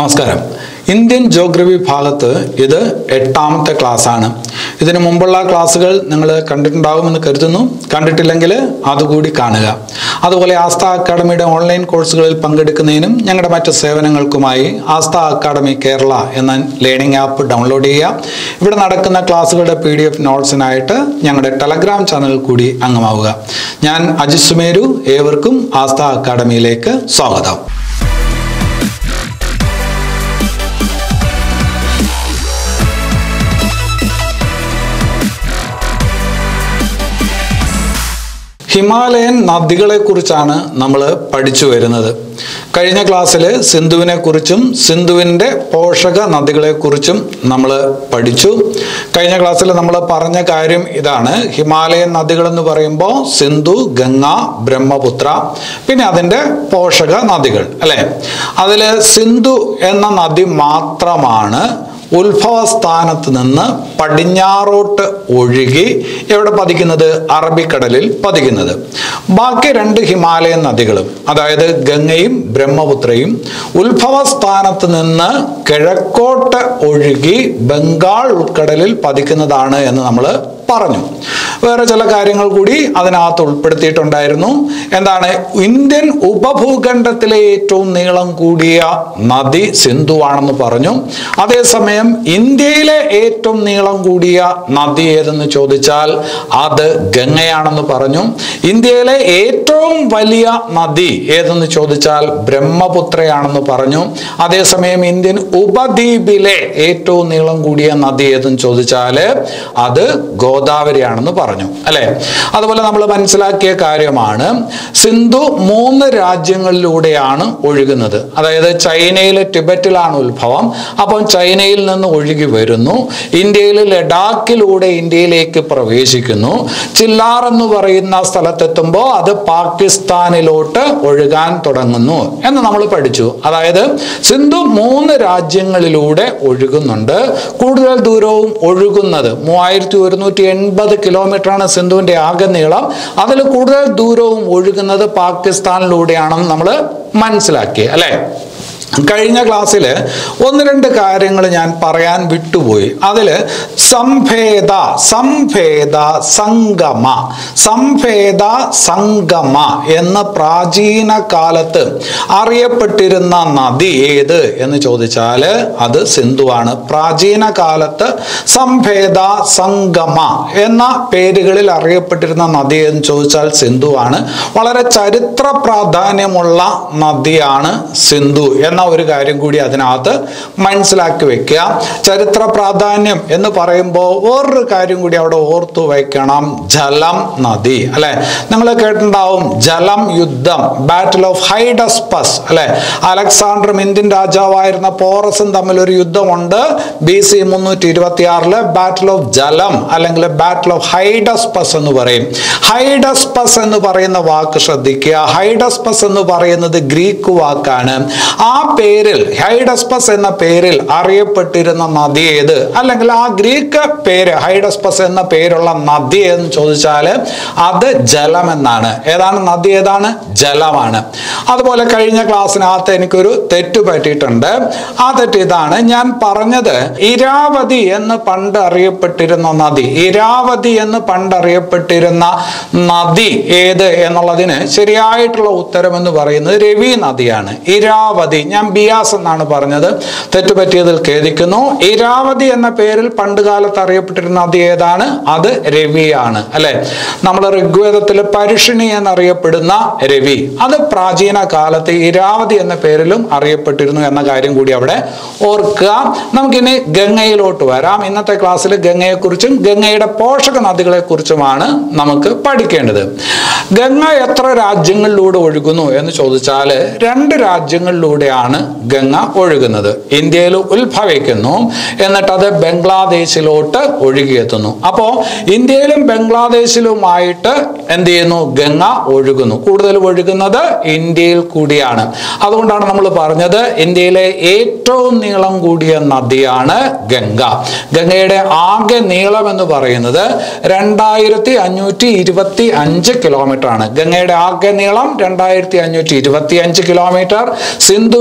നമസ്കാരം Indian geography ഭാഗത്ത് ഇത് എട്ടാമത്തെ ക്ലാസ് ആണ് ഇതിനു മുമ്പുള്ള ക്ലാസ്സുകൾ നിങ്ങൾ കണ്ടിട്ടുണ്ടാകുമെന്ന് കരുതുന്നു കണ്ടിട്ടില്ലെങ്കിൽ അതുകൂടി കാണുക അതുപോലെ ആസ്ഥ അക്കാഡമിയുടെ ഓൺലൈൻ കോഴ്സുകളിൽ പങ്കെടുക്കുന്നതിനും ഞങ്ങളുടെ മറ്റ് സേവനങ്ങൾക്കുമായി ആസ്ഥ അക്കാഡമി കേരള എന്ന ലേണിംഗ് ആപ്പ് ഡൗൺലോഡ് ചെയ്യുക ഇവിടെ നടക്കുന്ന ക്ലാസ്സുകളുടെ പി ഡി എഫ് നോട്ട്സിനായിട്ട് ഞങ്ങളുടെ ടെലഗ്രാം ചാനൽ കൂടി അംഗമാവുക ഞാൻ അജിത് സുമേരു ഏവർക്കും ആസ്ഥ അക്കാഡമിയിലേക്ക് സ്വാഗതം ഹിമാലയൻ നദികളെ കുറിച്ചാണ് നമ്മൾ പഠിച്ചു വരുന്നത് കഴിഞ്ഞ ക്ലാസ്സിൽ സിന്ധുവിനെ കുറിച്ചും സിന്ധുവിൻ്റെ പോഷക നദികളെ കുറിച്ചും നമ്മൾ പഠിച്ചു കഴിഞ്ഞ ക്ലാസ്സിൽ നമ്മൾ പറഞ്ഞ കാര്യം ഇതാണ് ഹിമാലയൻ നദികൾ എന്ന് പറയുമ്പോൾ സിന്ധു ഗംഗ ബ്രഹ്മപുത്ര പിന്നെ അതിൻ്റെ പോഷക നദികൾ അല്ലെ അതിൽ സിന്ധു എന്ന നദി മാത്രമാണ് ഉത്ഭവസ്ഥാനത്ത് നിന്ന് പടിഞ്ഞാറോട്ട് ഒഴുകി എവിടെ പതിക്കുന്നത് അറബിക്കടലിൽ പതിക്കുന്നത് ബാക്കി രണ്ട് ഹിമാലയൻ നദികളും അതായത് ഗംഗയും ബ്രഹ്മപുത്രയും ഉത്ഭവസ്ഥാനത്ത് നിന്ന് കിഴക്കോട്ട് ഒഴുകി ബംഗാൾ ഉൾക്കടലിൽ പതിക്കുന്നതാണ് എന്ന് നമ്മൾ പറഞ്ഞു വേറെ ചില കാര്യങ്ങൾ കൂടി അതിനകത്ത് ഉൾപ്പെടുത്തിയിട്ടുണ്ടായിരുന്നു എന്താണ് ഇന്ത്യൻ ഉപഭൂഖണ്ഡത്തിലെ ഏറ്റവും നീളം കൂടിയ നദി സിന്ധുവാണെന്ന് പറഞ്ഞു അതേസമയം ഇന്ത്യയിലെ ഏറ്റവും നീളം കൂടിയ നദി ഏതെന്ന് ചോദിച്ചാൽ അത് ഗംഗയാണെന്ന് പറഞ്ഞു ഇന്ത്യയിലെ ഏറ്റവും വലിയ നദി ഏതെന്ന് ചോദിച്ചാൽ ബ്രഹ്മപുത്രയാണെന്ന് പറഞ്ഞു അതേസമയം ഇന്ത്യൻ ഉപദ്വീപിലെ ഏറ്റവും നീളം കൂടിയ നദി ഏതെന്ന് ചോദിച്ചാൽ അത് ഗോദാവരിയാണെന്ന് പറഞ്ഞു അല്ലെ അതുപോലെ നമ്മൾ മനസ്സിലാക്കിയ കാര്യമാണ് സിന്ധു മൂന്ന് രാജ്യങ്ങളിലൂടെയാണ് ഒഴുകുന്നത് അതായത് ചൈനയിലെ ടിബറ്റിലാണ് ഉത്ഭവം അപ്പം ചൈനയിൽ നിന്ന് ഒഴുകി വരുന്നു ഇന്ത്യയിൽ ലഡാക്കിലൂടെ ഇന്ത്യയിലേക്ക് പ്രവേശിക്കുന്നു ചില്ലാർ എന്ന് പറയുന്ന സ്ഥലത്തെത്തുമ്പോൾ അത് പാകിസ്ഥാനിലോട്ട് ഒഴുകാൻ തുടങ്ങുന്നു എന്ന് നമ്മൾ പഠിച്ചു അതായത് സിന്ധു മൂന്ന് രാജ്യങ്ങളിലൂടെ ഒഴുകുന്നുണ്ട് കൂടുതൽ ദൂരവും ഒഴുകുന്നത് മൂവായിരത്തി ഒരുന്നൂറ്റി എൺപത് കിലോമീറ്ററാണ് സിന്ധുവിന്റെ ആകെ നീളം അതിൽ കൂടുതൽ ദൂരവും ഒഴുകുന്നത് പാകിസ്ഥാനിലൂടെയാണെന്ന് നമ്മൾ മനസ്സിലാക്കി അല്ലേ കഴിഞ്ഞ ക്ലാസ്സിൽ ഒന്ന് രണ്ട് കാര്യങ്ങൾ ഞാൻ പറയാൻ വിട്ടുപോയി അതിൽ സംഭേദ സംഭേദ സംഗമ സംഭേദ സംഗമ എന്ന പ്രാചീന കാലത്ത് അറിയപ്പെട്ടിരുന്ന നദി ഏത് എന്ന് ചോദിച്ചാൽ അത് സിന്ധുവാണ് പ്രാചീന കാലത്ത് സംഭേദ സംഗമ എന്ന പേരുകളിൽ അറിയപ്പെട്ടിരുന്ന നദി എന്ന് ചോദിച്ചാൽ സിന്ധുവാണ് വളരെ ചരിത്ര പ്രാധാന്യമുള്ള നദിയാണ് സിന്ധു എന്ന ഒരു കാര്യം കൂടി അതിനകത്ത് മനസ്സിലാക്കി വെക്കുക ചരിത്ര പ്രാധാന്യം എന്ന് പറയുമ്പോൾ വേറൊരു കാര്യം കൂടി അവിടെ ഓർത്തു വയ്ക്കണം ജലം നദി അല്ലെ നിങ്ങൾ കേട്ടിട്ടുണ്ടാവും ജലം യുദ്ധം ബാറ്റിൽ ഓഫ് ഹൈഡസ്പസ് അല്ലെ അലക്സാണ്ടറും ഇന്ത്യൻ രാജാവായിരുന്ന പോറസും തമ്മിൽ ഒരു യുദ്ധമുണ്ട് ബി സി മുന്നൂറ്റി ഇരുപത്തി ആറില് ബാറ്റിൽ ഓഫ് ജലം അല്ലെങ്കിൽ ബാറ്റിൽ ഓഫ് ഹൈഡസ്പസ് എന്ന് പറയും ഹൈഡസ്പസ് എന്ന് പറയുന്ന വാക്ക് ശ്രദ്ധിക്കുക ഹൈഡസ്പസ് എന്ന് പറയുന്നത് ഗ്രീക്ക് വാക്കാണ് ആ പേരിൽ ഹൈഡസ്പസ് എന്ന പേരിൽ അറിയപ്പെട്ടിരുന്ന നദി ഏത് അല്ലെങ്കിൽ ആ ഗ്രീക്ക് പേര് ഹൈഡസ്പസ് എന്ന പേരുള്ള നദി എന്ന് ചോദിച്ചാൽ അത് ജലം എന്നാണ് ഏതാണ് നദി ഏതാണ് ജലമാണ് അതുപോലെ കഴിഞ്ഞ ക്ലാസ്സിനകത്ത് എനിക്കൊരു തെറ്റ് പറ്റിയിട്ടുണ്ട് ആ തെറ്റ് ഇതാണ് ഞാൻ പറഞ്ഞത് ഇരാവതി എന്ന് പണ്ട് അറിയപ്പെട്ടിരുന്ന നദി ഇരാവതി എന്ന് പണ്ട് അറിയപ്പെട്ടിരുന്ന നദി ഏത് എന്നുള്ളതിന് ശരിയായിട്ടുള്ള ഉത്തരം എന്ന് പറയുന്നത് രവി നദിയാണ് ഇരാവതി ഞാൻ ബിയാസ് എന്നാണ് പറഞ്ഞത് തെറ്റുപറ്റിയതിൽ ഖേദിക്കുന്നു ഇരാവതി എന്ന പേരിൽ പണ്ട് കാലത്ത് അറിയപ്പെട്ടിരുന്ന നദി ഏതാണ് അത് രവിയാണ് അല്ലെ നമ്മൾ ഋഗ്വേദത്തിൽ പരുഷിണി എന്നറിയപ്പെടുന്ന രവി അത് പ്രാചീന കാലത്ത് ഇരാവതി എന്ന പേരിലും അറിയപ്പെട്ടിരുന്നു എന്ന കാര്യം കൂടി അവിടെ ഓർക്കുക നമുക്കിനി ഗംഗയിലോട്ട് വരാം ഇന്നത്തെ ക്ലാസ്സിൽ ഗംഗയെക്കുറിച്ചും ഗംഗയുടെ പോഷക നദികളെ കുറിച്ചുമാണ് നമുക്ക് പഠിക്കേണ്ടത് ഗംഗ എത്ര രാജ്യങ്ങളിലൂടെ ഒഴുകുന്നു എന്ന് ചോദിച്ചാൽ രണ്ട് രാജ്യങ്ങളിലൂടെയാണ് ഗംഗ ഒഴുകുന്നത് ഇന്ത്യയിൽ ഉത്ഭവിക്കുന്നു എന്നിട്ട് അത് ബംഗ്ലാദേശിലോട്ട് ഒഴുകിയെത്തുന്നു അപ്പോൾ ഇന്ത്യയിലും ബംഗ്ലാദേശിലുമായിട്ട് എന്ത് ചെയ്യുന്നു ഗംഗ ഒഴുകുന്നു കൂടുതൽ ഒഴുകുന്നത് ഇന്ത്യയിൽ കൂടിയാണ് അതുകൊണ്ടാണ് നമ്മൾ പറഞ്ഞത് ഇന്ത്യയിലെ ഏറ്റവും നീളം കൂടിയ നദിയാണ് ഗംഗ ഗംഗയുടെ ആകെ നീളം എന്ന് പറയുന്നത് രണ്ടായിരത്തി അഞ്ഞൂറ്റി ഇരുപത്തി അഞ്ച് കിലോമീറ്റർ ആണ് ഗംഗയുടെ ആകെ നീളം രണ്ടായിരത്തി അഞ്ഞൂറ്റി ഇരുപത്തി അഞ്ച് കിലോമീറ്റർ സിന്ധുവിന്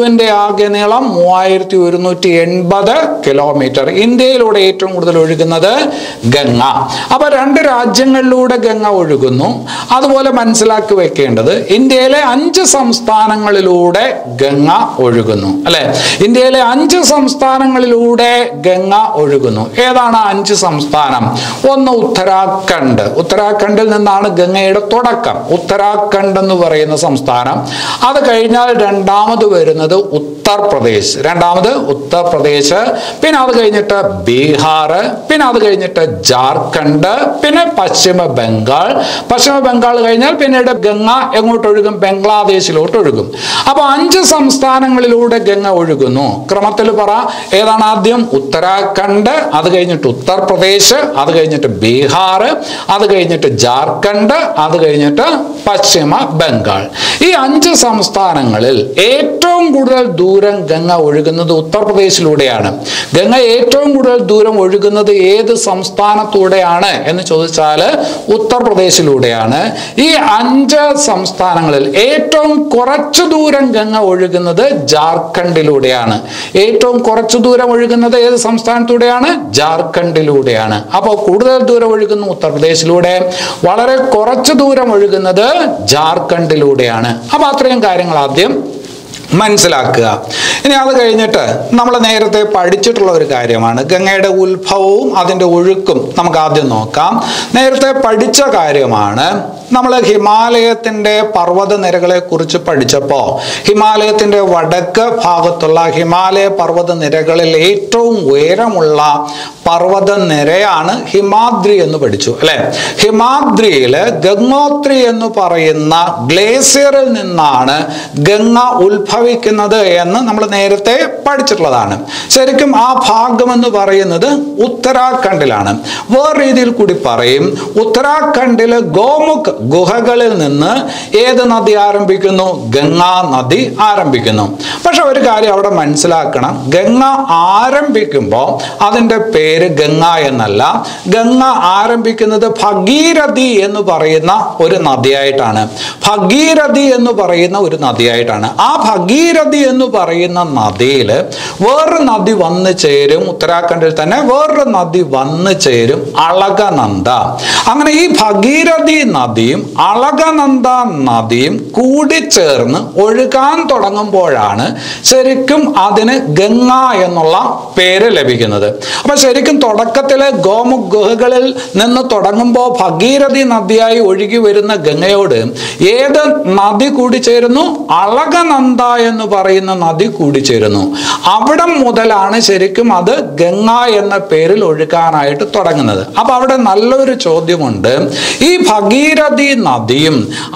സിന്ധുവിന്റെ ആകെ നീളം മൂവായിരത്തി ഒരുന്നൂറ്റി എൺപത് കിലോമീറ്റർ ഇന്ത്യയിലൂടെ ഏറ്റവും കൂടുതൽ ഒഴുകുന്നത് ഗംഗ അപ്പൊ രണ്ട് രാജ്യങ്ങളിലൂടെ ഗംഗ ഒഴുകുന്നു അതുപോലെ മനസ്സിലാക്കി വെക്കേണ്ടത് ഇന്ത്യയിലെ അഞ്ച് സംസ്ഥാനങ്ങളിലൂടെ ഗംഗ ഒഴുകുന്നു അല്ലെ ഇന്ത്യയിലെ അഞ്ച് സംസ്ഥാനങ്ങളിലൂടെ ഗംഗ ഒഴുകുന്നു ഏതാണ് ആ അഞ്ച് സംസ്ഥാനം ഒന്ന് ഉത്തരാഖണ്ഡ് ഉത്തരാഖണ്ഡിൽ നിന്നാണ് ഗംഗയുടെ തുടക്കം ഉത്തരാഖണ്ഡ് എന്ന് പറയുന്ന സംസ്ഥാനം അത് കഴിഞ്ഞാൽ രണ്ടാമത് വരുന്നത് ഉത്തർപ്രദേശ് രണ്ടാമത് ഉത്തർപ്രദേശ് പിന്നെ അത് കഴിഞ്ഞിട്ട് ബീഹാർ പിന്നെ അത് കഴിഞ്ഞിട്ട് ജാർഖണ്ഡ് പിന്നെ പശ്ചിമ ബംഗാൾ പശ്ചിമ ബംഗാൾ കഴിഞ്ഞാൽ പിന്നീട് ഗംഗ എങ്ങോട്ട് ഒഴുകും ബംഗ്ലാദേശിലോട്ട് ഒഴുകും അപ്പൊ അഞ്ച് സംസ്ഥാനങ്ങളിലൂടെ ഗംഗ ഒഴുകുന്നു ക്രമത്തിൽ പറ ഏതാണ് ആദ്യം ഉത്തരാഖണ്ഡ് അത് കഴിഞ്ഞിട്ട് ഉത്തർപ്രദേശ് അത് കഴിഞ്ഞിട്ട് ബീഹാർ അത് കഴിഞ്ഞിട്ട് ജാർഖണ്ഡ് അത് കഴിഞ്ഞിട്ട് പശ്ചിമ ബംഗാൾ ഈ അഞ്ച് സംസ്ഥാനങ്ങളിൽ ഏറ്റവും കൂടുതൽ ദൂരം ഗംഗ ഒഴുകുന്നത് ഉത്തർപ്രദേശിലൂടെയാണ് ഗംഗ ഏറ്റവും കൂടുതൽ ദൂരം ഒഴുകുന്നത് ഏത് സംസ്ഥാനത്തൂടെയാണ് എന്ന് ചോദിച്ചാൽ ഉത്തർപ്രദേശിലൂടെയാണ് ഈ അഞ്ച് സംസ്ഥാനങ്ങളിൽ ഏറ്റവും കുറച്ചു ദൂരം ഗംഗ ഒഴുകുന്നത് ജാർഖണ്ഡിലൂടെയാണ് ഏറ്റവും കുറച്ചു ദൂരം ഒഴുകുന്നത് ഏത് സംസ്ഥാനത്തൂടെയാണ് ജാർഖണ്ഡിലൂടെയാണ് അപ്പോൾ കൂടുതൽ ദൂരം ഒഴുകുന്ന ഉത്തർപ്രദേശിലൂടെ വളരെ കുറച്ചു ദൂരം ഒഴുകുന്നത് ജാർഖണ്ഡിലൂടെയാണ് അപ്പൊ അത്രയും കാര്യങ്ങൾ ആദ്യം മനസ്സിലാക്കുക ഇനി അത് കഴിഞ്ഞിട്ട് നമ്മൾ നേരത്തെ പഠിച്ചിട്ടുള്ള ഒരു കാര്യമാണ് ഗംഗയുടെ ഉത്ഭവവും അതിൻ്റെ ഒഴുക്കും നമുക്ക് ആദ്യം നോക്കാം നേരത്തെ പഠിച്ച കാര്യമാണ് നമ്മൾ ഹിമാലയത്തിൻ്റെ പർവ്വത നിരകളെ കുറിച്ച് പഠിച്ചപ്പോൾ ഹിമാലയത്തിൻ്റെ വടക്ക് ഭാഗത്തുള്ള ഹിമാലയ പർവ്വത നിരകളിൽ ഏറ്റവും ഉയരമുള്ള പർവ്വത നിരയാണ് ഹിമാദ്രി എന്ന് പഠിച്ചു അല്ലെ ഹിമാദ്രിയിൽ ഗംഗോത്രി എന്ന് പറയുന്ന ഗ്ലേസിയറിൽ നിന്നാണ് ഗംഗ ഉത്ഭവിക്കുന്നത് എന്ന് നമ്മൾ നേരത്തെ പഠിച്ചിട്ടുള്ളതാണ് ശരിക്കും ആ ഭാഗം എന്ന് പറയുന്നത് ഉത്തരാഖണ്ഡിലാണ് വേറെ രീതിയിൽ കൂടി പറയും ഉത്തരാഖണ്ഡിലെ ഗോമുഖ് ഗുഹകളിൽ നിന്ന് ഏത് നദി ആരംഭിക്കുന്നു ഗംഗാ നദി ആരംഭിക്കുന്നു പക്ഷെ ഒരു കാര്യം അവിടെ മനസ്സിലാക്കണം ഗംഗ ആരംഭിക്കുമ്പോൾ അതിൻ്റെ പേര് ഗംഗ എന്നല്ല ഗംഗ ആരംഭിക്കുന്നത് ഭഗീരഥി എന്ന് പറയുന്ന ഒരു നദിയായിട്ടാണ് ഭഗീരഥി എന്ന് പറയുന്ന ഒരു നദിയായിട്ടാണ് ആ ഭഗീരഥി എന്ന് പറയുന്ന നദിയിൽ വേറൊരു നദി വന്നു ചേരും ഉത്തരാഖണ്ഡിൽ തന്നെ വേറൊരു നദി വന്നു ചേരും അളകനന്ദ അങ്ങനെ ഈ ഭഗീരഥി നദിയും അളകനന്ദ നദിയും കൂടിച്ചേർന്ന് ഒഴുകാൻ തുടങ്ങുമ്പോഴാണ് ശരിക്കും അതിന് ഗംഗ എന്നുള്ള പേര് ലഭിക്കുന്നത് അപ്പൊ ശരിക്കും തുടക്കത്തിലെ ഗോമുഖ് ഗുഹകളിൽ നിന്ന് തുടങ്ങുമ്പോൾ ഭഗീരഥി നദിയായി ഒഴുകി വരുന്ന ഗംഗയോട് ഏത് നദി കൂടിച്ചേരുന്നു അളകനന്ദ എന്ന് പറയുന്ന നദി കൂടിച്ചേരുന്നു അവിടം മുതലാണ് ശരിക്കും അത് ഗംഗ എന്ന പേരിൽ ഒഴുകാനായിട്ട് തുടങ്ങുന്നത് അപ്പൊ അവിടെ നല്ലൊരു ചോദ്യമുണ്ട് ഈ ഭഗീരഥി നദിയും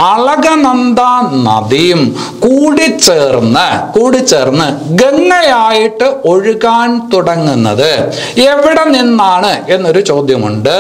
അളകനന്ദ നദിയും കൂടിച്ചേർന്ന് കൂടിച്ചേർന്ന് ഗംഗയായിട്ട് ഒഴുകാൻ തുടങ്ങുന്നത് എവിടെ നിന്നാണ് എന്നൊരു ചോദ്യമുണ്ട്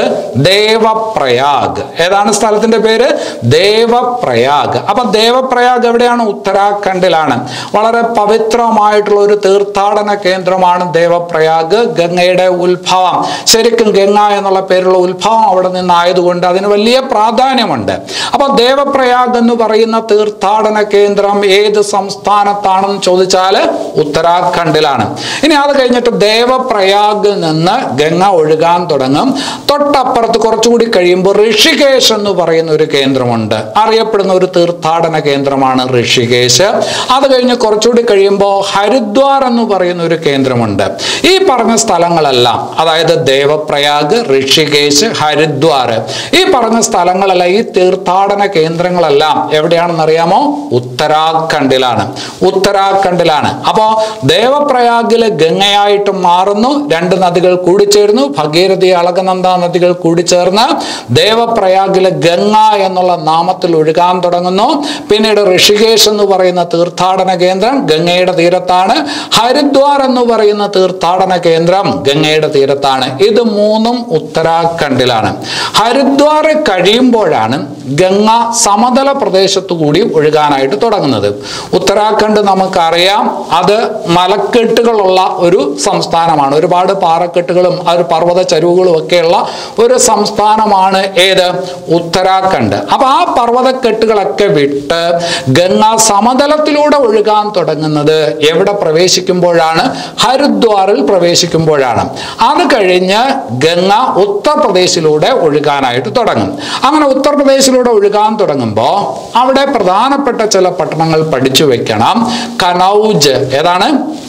ദേവപ്രയാഗ് ഏതാണ് സ്ഥലത്തിന്റെ പേര് ദേവപ്രയാഗ് അപ്പൊ ദേവപ്രയാഗ് എവിടെയാണ് ഉത്തരാഖണ്ഡിലാണ് വളരെ പവിത്രമായിട്ടുള്ള ഒരു തീർത്ഥാടന കേന്ദ്രമാണ് ദേവപ്രയാഗ് ഗംഗയുടെ ഉത്ഭവം ശരിക്കും ഗംഗ എന്നുള്ള പേരുള്ള ഉത്ഭവം അവിടെ നിന്നായതുകൊണ്ട് അതിന് വലിയ പ്രാധാന്യമുണ്ട് അപ്പൊ ദേവപ്രയാഗ് എന്ന് പറയുന്ന തീർത്ഥാടന കേന്ദ്രം ഏത് സംസ്ഥാനത്താണെന്ന് ചോദിച്ചാൽ ഉത്തരാഖണ്ഡിലാണ് ഇനി അത് കഴിഞ്ഞിട്ട് ദേവപ്രയാഗിൽ നിന്ന് ഗംഗ ഒഴുകാൻ തുടങ്ങും തൊട്ടപ്പുറത്ത് കുറച്ചുകൂടി കഴിയുമ്പോൾ ഋഷികേശ് എന്ന് പറയുന്ന ഒരു കേന്ദ്രമുണ്ട് അറിയപ്പെടുന്ന ഒരു തീർത്ഥാടന കേന്ദ്രമാണ് ഋഷികേശ് അത് കഴിഞ്ഞ് കുറച്ചുകൂടി കഴിയുമ്പോൾ ഹരിദ്വാർ എന്ന് പറയുന്ന ഒരു കേന്ദ്രമുണ്ട് ഈ പറഞ്ഞ സ്ഥലങ്ങളെല്ലാം അതായത് ദേവപ്രയാഗ് ഋഷികേശ് ഹരിദ്വാർ ഈ പറഞ്ഞ സ്ഥലങ്ങളെല്ലാം ഈ തീർത്ഥാടന കേന്ദ്രങ്ങളെല്ലാം എവിടെയാണെന്ന് അറിയാമോ ഉത്തരാഖണ്ഡിലാണ് ഉത്തരാഖണ്ഡിലാണ് അപ്പോ ദേവപ്രയാഗില് ഗംഗയായിട്ട് മാറുന്നു രണ്ട് നദികൾ കൂടിച്ചേരുന്നു ഭഗീരഥി അളകനന്ദ നദികൾ കൂടിച്ചേർന്ന് ദേവപ്രയാഗിലെ ഗംഗ എന്നുള്ള നാമത്തിൽ ഒഴുകാൻ തുടങ്ങുന്നു പിന്നീട് ഋഷികേശ് എന്ന് പറയുന്ന തീർത്ഥാടന കേന്ദ്രം ഗംഗയുടെ തീരത്താണ് ഹരിദ്വാർ എന്ന് പറയുന്ന തീർത്ഥാടന കേന്ദ്രം കേന്ദ്രം ഗംഗയുടെ തീരത്താണ് ഇത് മൂന്നും ഉത്തരാഖണ്ഡിലാണ് ഹരിദ്വാർ കഴിയുമ്പോഴാണ് ഗംഗ സമതല പ്രദേശത്തു കൂടി ഒഴുകാനായിട്ട് തുടങ്ങുന്നത് ഉത്തരാഖണ്ഡ് നമുക്കറിയാം അത് മലക്കെട്ടുകളുള്ള ഒരു സംസ്ഥാനമാണ് ഒരുപാട് പാറക്കെട്ടുകളും ആ ഒരു പർവ്വത ചരിവുകളും ഒക്കെയുള്ള ഒരു സംസ്ഥാനമാണ് ഏത് ഉത്തരാഖണ്ഡ് അപ്പൊ ആ പർവ്വതക്കെട്ടുകളൊക്കെ വിട്ട് ഗംഗ സമതലത്തിലൂടെ ഒഴുകാൻ തുടങ്ങുന്നത് എവിടെ പ്രവേശിക്കുമ്പോഴാണ് ഹരിദ്വാറിൽ പ്രവേശിക്കുമ്പോഴാണ് അത് കഴിഞ്ഞ് ഗംഗ ഉത്തർപ്രദേശിലൂടെ ഒഴുകാനായിട്ട് തുടങ്ങും അങ്ങനെ ഉത്തർപ്രദേശിലൂടെ ഒഴുകാൻ തുടങ്ങുമ്പോൾ അവിടെ പ്രധാനപ്പെട്ട ചില പട്ടണങ്ങൾ പഠിച്ചു വെക്കണം കനൗജ് ഏതാണ്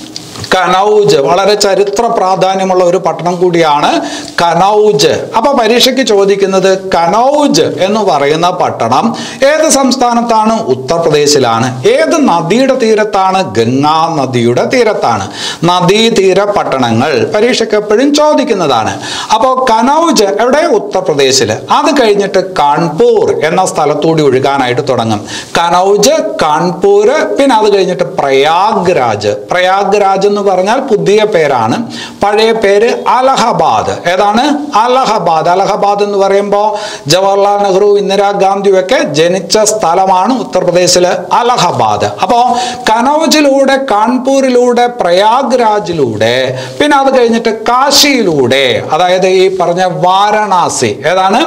കനൗജ് വളരെ ചരിത്ര പ്രാധാന്യമുള്ള ഒരു പട്ടണം കൂടിയാണ് കനൗജ് അപ്പൊ പരീക്ഷയ്ക്ക് ചോദിക്കുന്നത് കനൗജ് എന്ന് പറയുന്ന പട്ടണം ഏത് സംസ്ഥാനത്താണ് ഉത്തർപ്രദേശിലാണ് ഏത് നദിയുടെ തീരത്താണ് ഗംഗാ നദിയുടെ തീരത്താണ് നദീതീര പട്ടണങ്ങൾ പരീക്ഷയ്ക്ക് എപ്പോഴും ചോദിക്കുന്നതാണ് അപ്പോൾ കനൗജ് എവിടെ ഉത്തർപ്രദേശിൽ അത് കഴിഞ്ഞിട്ട് കാൺപൂർ എന്ന സ്ഥലത്തൂടി ഒഴുകാനായിട്ട് തുടങ്ങും കനൗജ് കാൺപൂർ പിന്നെ അത് കഴിഞ്ഞിട്ട് പ്രയാഗ്രാജ് പ്രയാഗ്രാജ് എന്ന് പറഞ്ഞാൽ പുതിയ പേരാണ് പഴയ പേര് അലഹബാദ് ഏതാണ് അലഹബാദ് അലഹബാദ് എന്ന് പറയുമ്പോൾ ജവഹർലാൽ നെഹ്റു ഇന്ദിരാഗാന്ധിയും ഒക്കെ ജനിച്ച സ്ഥലമാണ് ഉത്തർപ്രദേശിലെ അലഹബാദ് അപ്പോൾ കനൗജിലൂടെ കാൺപൂരിലൂടെ പ്രയാഗ്രാജിലൂടെ പിന്നെ അത് കഴിഞ്ഞിട്ട് കാശിയിലൂടെ അതായത് ഈ പറഞ്ഞ വാരണാസി ഏതാണ്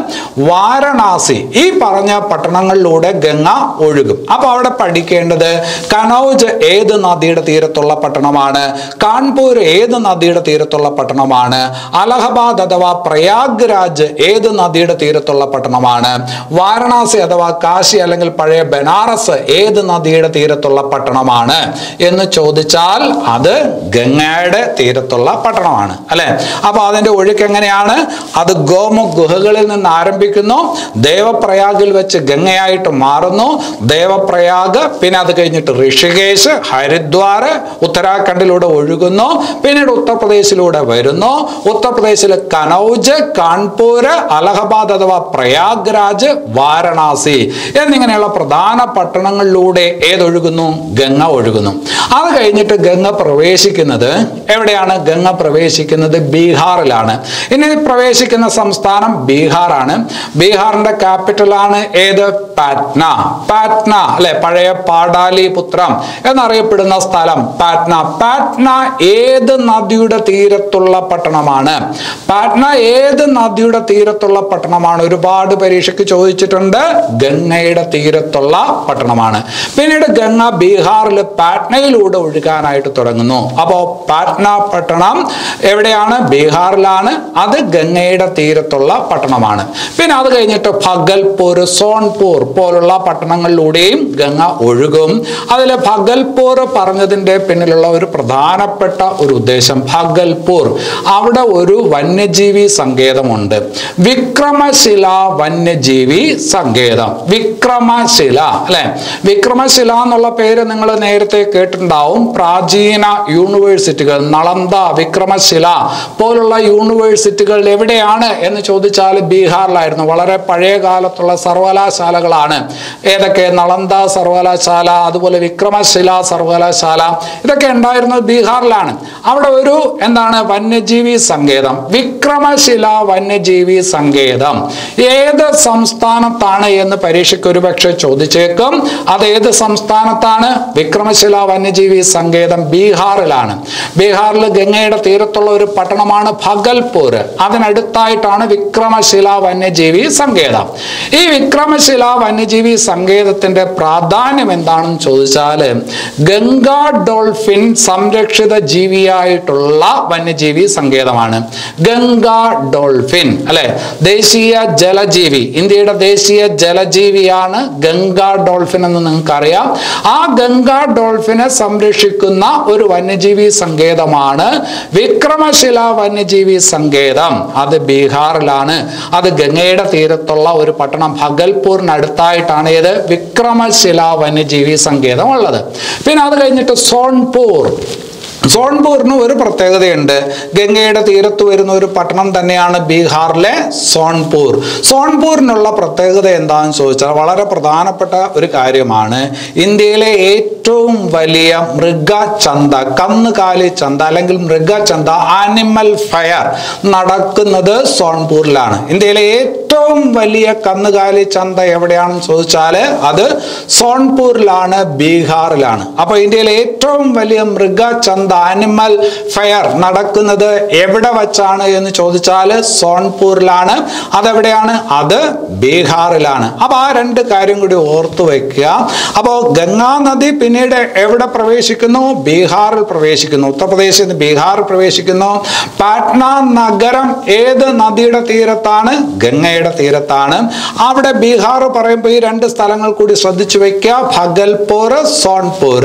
വാരണാസി ഈ പറഞ്ഞ പട്ടണങ്ങളിലൂടെ ഗംഗ ഒഴുകും അപ്പൊ അവിടെ പഠിക്കേണ്ടത് കനൗജ് ഏത് നദിയുടെ തീരത്തുള്ള പട്ടണമാണ് കാൺപൂർ ഏത് നദിയുടെ തീരത്തുള്ള പട്ടണമാണ് അലഹബാദ് അഥവാ പ്രയാഗ്രാജ് ഏത് നദിയുടെ തീരത്തുള്ള പട്ടണമാണ് വാരണാസി അഥവാ കാശി അല്ലെങ്കിൽ പഴയ ബനാറസ് ഏത് നദിയുടെ തീരത്തുള്ള പട്ടണമാണ് എന്ന് ചോദിച്ചാൽ അത് ഗംഗയുടെ തീരത്തുള്ള പട്ടണമാണ് അല്ലെ അപ്പൊ അതിന്റെ ഒഴുക്ക് എങ്ങനെയാണ് അത് ഗോമുഖ് ഗുഹകളിൽ നിന്ന് ആരംഭിക്കുന്നു ദേവപ്രയാഗിൽ വെച്ച് ഗംഗയായിട്ട് മാറുന്നു ദേവപ്രയാഗ് പിന്നെ അത് കഴിഞ്ഞിട്ട് ഋഷികേശ് ഹരിദ്വാർ ഉത്തരാഖണ്ഡിലൂടെ ഒഴുകുന്നു പിന്നീട് ഉത്തർപ്രദേശിലൂടെ വരുന്നു ഉത്തർപ്രദേശിൽ കനൗജ് കാൺപൂർ അലഹബാദ് അഥവാ പ്രയാഗ്രാജ് വാരണാസി എന്നിങ്ങനെയുള്ള പ്രധാന പട്ടണങ്ങളിലൂടെ ഏതൊഴുകുന്നു ഗംഗ ഒഴുകുന്നു അത് കഴിഞ്ഞിട്ട് ഗംഗ പ്രവേശിക്കുന്നത് എവിടെയാണ് ഗംഗ പ്രവേശിക്കുന്നത് ബീഹാറിലാണ് ഇനി പ്രവേശിക്കുന്ന സംസ്ഥാനം ബീഹാറാണ് ബീഹാറിന്റെ ക്യാപിറ്റലാണ് ഏത് പാറ്റ്ന പാറ്റ്ന അല്ലെ പഴയ പാടാലിപുത്രം എന്നറിയപ്പെടുന്ന സ്ഥലം പാറ്റ്ന പാറ്റ്ന ഏത് നദിയുടെ തീരത്തുള്ള പട്ടണമാണ് പാറ്റ്ന ഏത് നദിയുടെ തീരത്തുള്ള പട്ടണമാണ് ഒരുപാട് പരീക്ഷയ്ക്ക് ചോദിച്ചിട്ടുണ്ട് ഗംഗയുടെ തീരത്തുള്ള പട്ടണമാണ് പിന്നീട് ഗംഗ ബീഹാറിൽ പാറ്റ്നയിലൂടെ ഒഴുകാനായിട്ട് തുടങ്ങുന്നു അപ്പോൾ പാറ്റ്ന പട്ടണം എവിടെയാണ് ബീഹാറിലാണ് അത് ഗംഗയുടെ തീരത്തുള്ള പട്ടണമാണ് പിന്നെ അത് കഴിഞ്ഞിട്ട് ഭഗൽപൂർ സോൺപൂർ പോലുള്ള പട്ടണങ്ങളിലൂടെയും ഗംഗ ഒഴുകും അതിൽ ഭഗൽപൂർ പറഞ്ഞതിൻ്റെ പിന്നിലുള്ള ഒരു പ്രധാനപ്പെട്ട ഒരു ഉദ്ദേശം ഭഗൽപൂർ അവിടെ ഒരു വന്യജീവി സങ്കേതമുണ്ട് വിക്രമശില വന്യജീവി സങ്കേതം വിക്രമശില അല്ലെ വിക്രമശില എന്നുള്ള പേര് നിങ്ങൾ നേരത്തെ കേട്ടിട്ടുണ്ടാവും പ്രാചീന യൂണിവേഴ്സിറ്റികൾ നളന്ദ വിക്രമശില പോലുള്ള യൂണിവേഴ്സിറ്റികൾ എവിടെയാണ് എന്ന് ചോദിച്ചാൽ ബീഹാറിലായിരുന്നു വളരെ പഴയ കാലത്തുള്ള സർവകലാശാലകളാണ് ഏതൊക്കെ നളന്ദ സർവകലാശാല അതുപോലെ വിക്രമശില സർവകലാശാല ഇതൊക്കെ ഉണ്ടായിരുന്നത് ബീഹാറിലാണ് അവിടെ ഒരു എന്താണ് വന്യജീവി സങ്കേതം വിക്രമശില വന്യജീവി സങ്കേതം ഏത് സംസ്ഥാനത്താണ് എന്ന് പരീക്ഷയ്ക്ക് ഒരുപക്ഷെ ചോദിച്ചേക്കും അത് ഏത് സംസ്ഥാനത്താണ് വിക്രമശില വന്യജീവി സങ്കേതം ബീഹാറിലാണ് ബീഹാറിൽ ഗംഗയുടെ തീരത്തുള്ള ഒരു പട്ടണമാണ് ഭഗൽപൂർ അതിനടുത്തായിട്ടാണ് വിക്രമശില വന്യജീവി സങ്കേതം ഈ വിക്രമശില വന്യജീവി സങ്കേതത്തിന്റെ പ്രാധാന്യം എന്താണെന്ന് ചോദിച്ചാൽ ഗംഗാ ഡോൾഫിൻ സംരക്ഷിത ജീവിയായിട്ടുള്ള വന്യജീവി സങ്കേതമാണ് ഗംഗാ ഡോൾഫിൻ അല്ലെ ദേശീയ ജലജീവി ഇന്ത്യയുടെ ദേശീയ ജലജീവിയാണ് ഗംഗാ ഡോൾഫിൻ എന്ന് നിങ്ങൾക്ക് അറിയാം ആ ഗംഗാ ഡോൾഫിനെ സംരക്ഷിക്കുന്ന ഒരു വന്യജീവി സങ്കേതമാണ് വിക്രമശില വന്യജീവി സങ്കേതം അത് ബീഹാറിലാണ് അത് ഗംഗയുടെ തീരത്തുള്ള ഒരു പട്ടണം ഭഗൽപൂരിനടുത്തായിട്ടാണ് ഇത് വിക്രമശില വന്യജീവി സങ്കേതം ഉള്ളത് പിന്നെ അത് കഴിഞ്ഞിട്ട് സോൺപൂർ സോൺപൂരിന് ഒരു പ്രത്യേകതയുണ്ട് ഗംഗയുടെ തീരത്ത് വരുന്ന ഒരു പട്ടണം തന്നെയാണ് ബീഹാറിലെ സോൺപൂർ സോൺപൂരിനുള്ള പ്രത്യേകത എന്താണെന്ന് ചോദിച്ചാൽ വളരെ പ്രധാനപ്പെട്ട ഒരു കാര്യമാണ് ഇന്ത്യയിലെ ഏറ്റവും വലിയ മൃഗചന്ത കന്നുകാലി ചന്ത അല്ലെങ്കിൽ മൃഗചന്ത ആനിമൽ ഫയർ നടക്കുന്നത് സോൺപൂരിലാണ് ഇന്ത്യയിലെ ഏറ്റവും വലിയ കന്നുകാലി ചന്ത എവിടെയാണെന്ന് ചോദിച്ചാൽ അത് സോൺപൂരിലാണ് ബീഹാറിലാണ് അപ്പൊ ഇന്ത്യയിലെ ഏറ്റവും വലിയ മൃഗചന്ത ആനിമൽ ഫയർ നടക്കുന്നത് എവിടെ വച്ചാണ് എന്ന് ചോദിച്ചാൽ സോൺപൂരിലാണ് അതെവിടെയാണ് അത് ബീഹാറിലാണ് അപ്പൊ ആ രണ്ട് കാര്യം കൂടി ഓർത്തു വെക്കുക അപ്പോൾ ഗംഗാ നദി പിന്നീട് എവിടെ പ്രവേശിക്കുന്നു ബീഹാറിൽ പ്രവേശിക്കുന്നു ഉത്തർപ്രദേശിൽ നിന്ന് ബീഹാറിൽ പ്രവേശിക്കുന്നു പാട്ന നഗരം ഏത് നദിയുടെ തീരത്താണ് ഗംഗയുടെ തീരത്താണ് അവിടെ ബീഹാർ പറയുമ്പോൾ ഈ രണ്ട് സ്ഥലങ്ങൾ കൂടി ശ്രദ്ധിച്ചു വെക്കുക ഭഗൽപൂർ സോൺപൂർ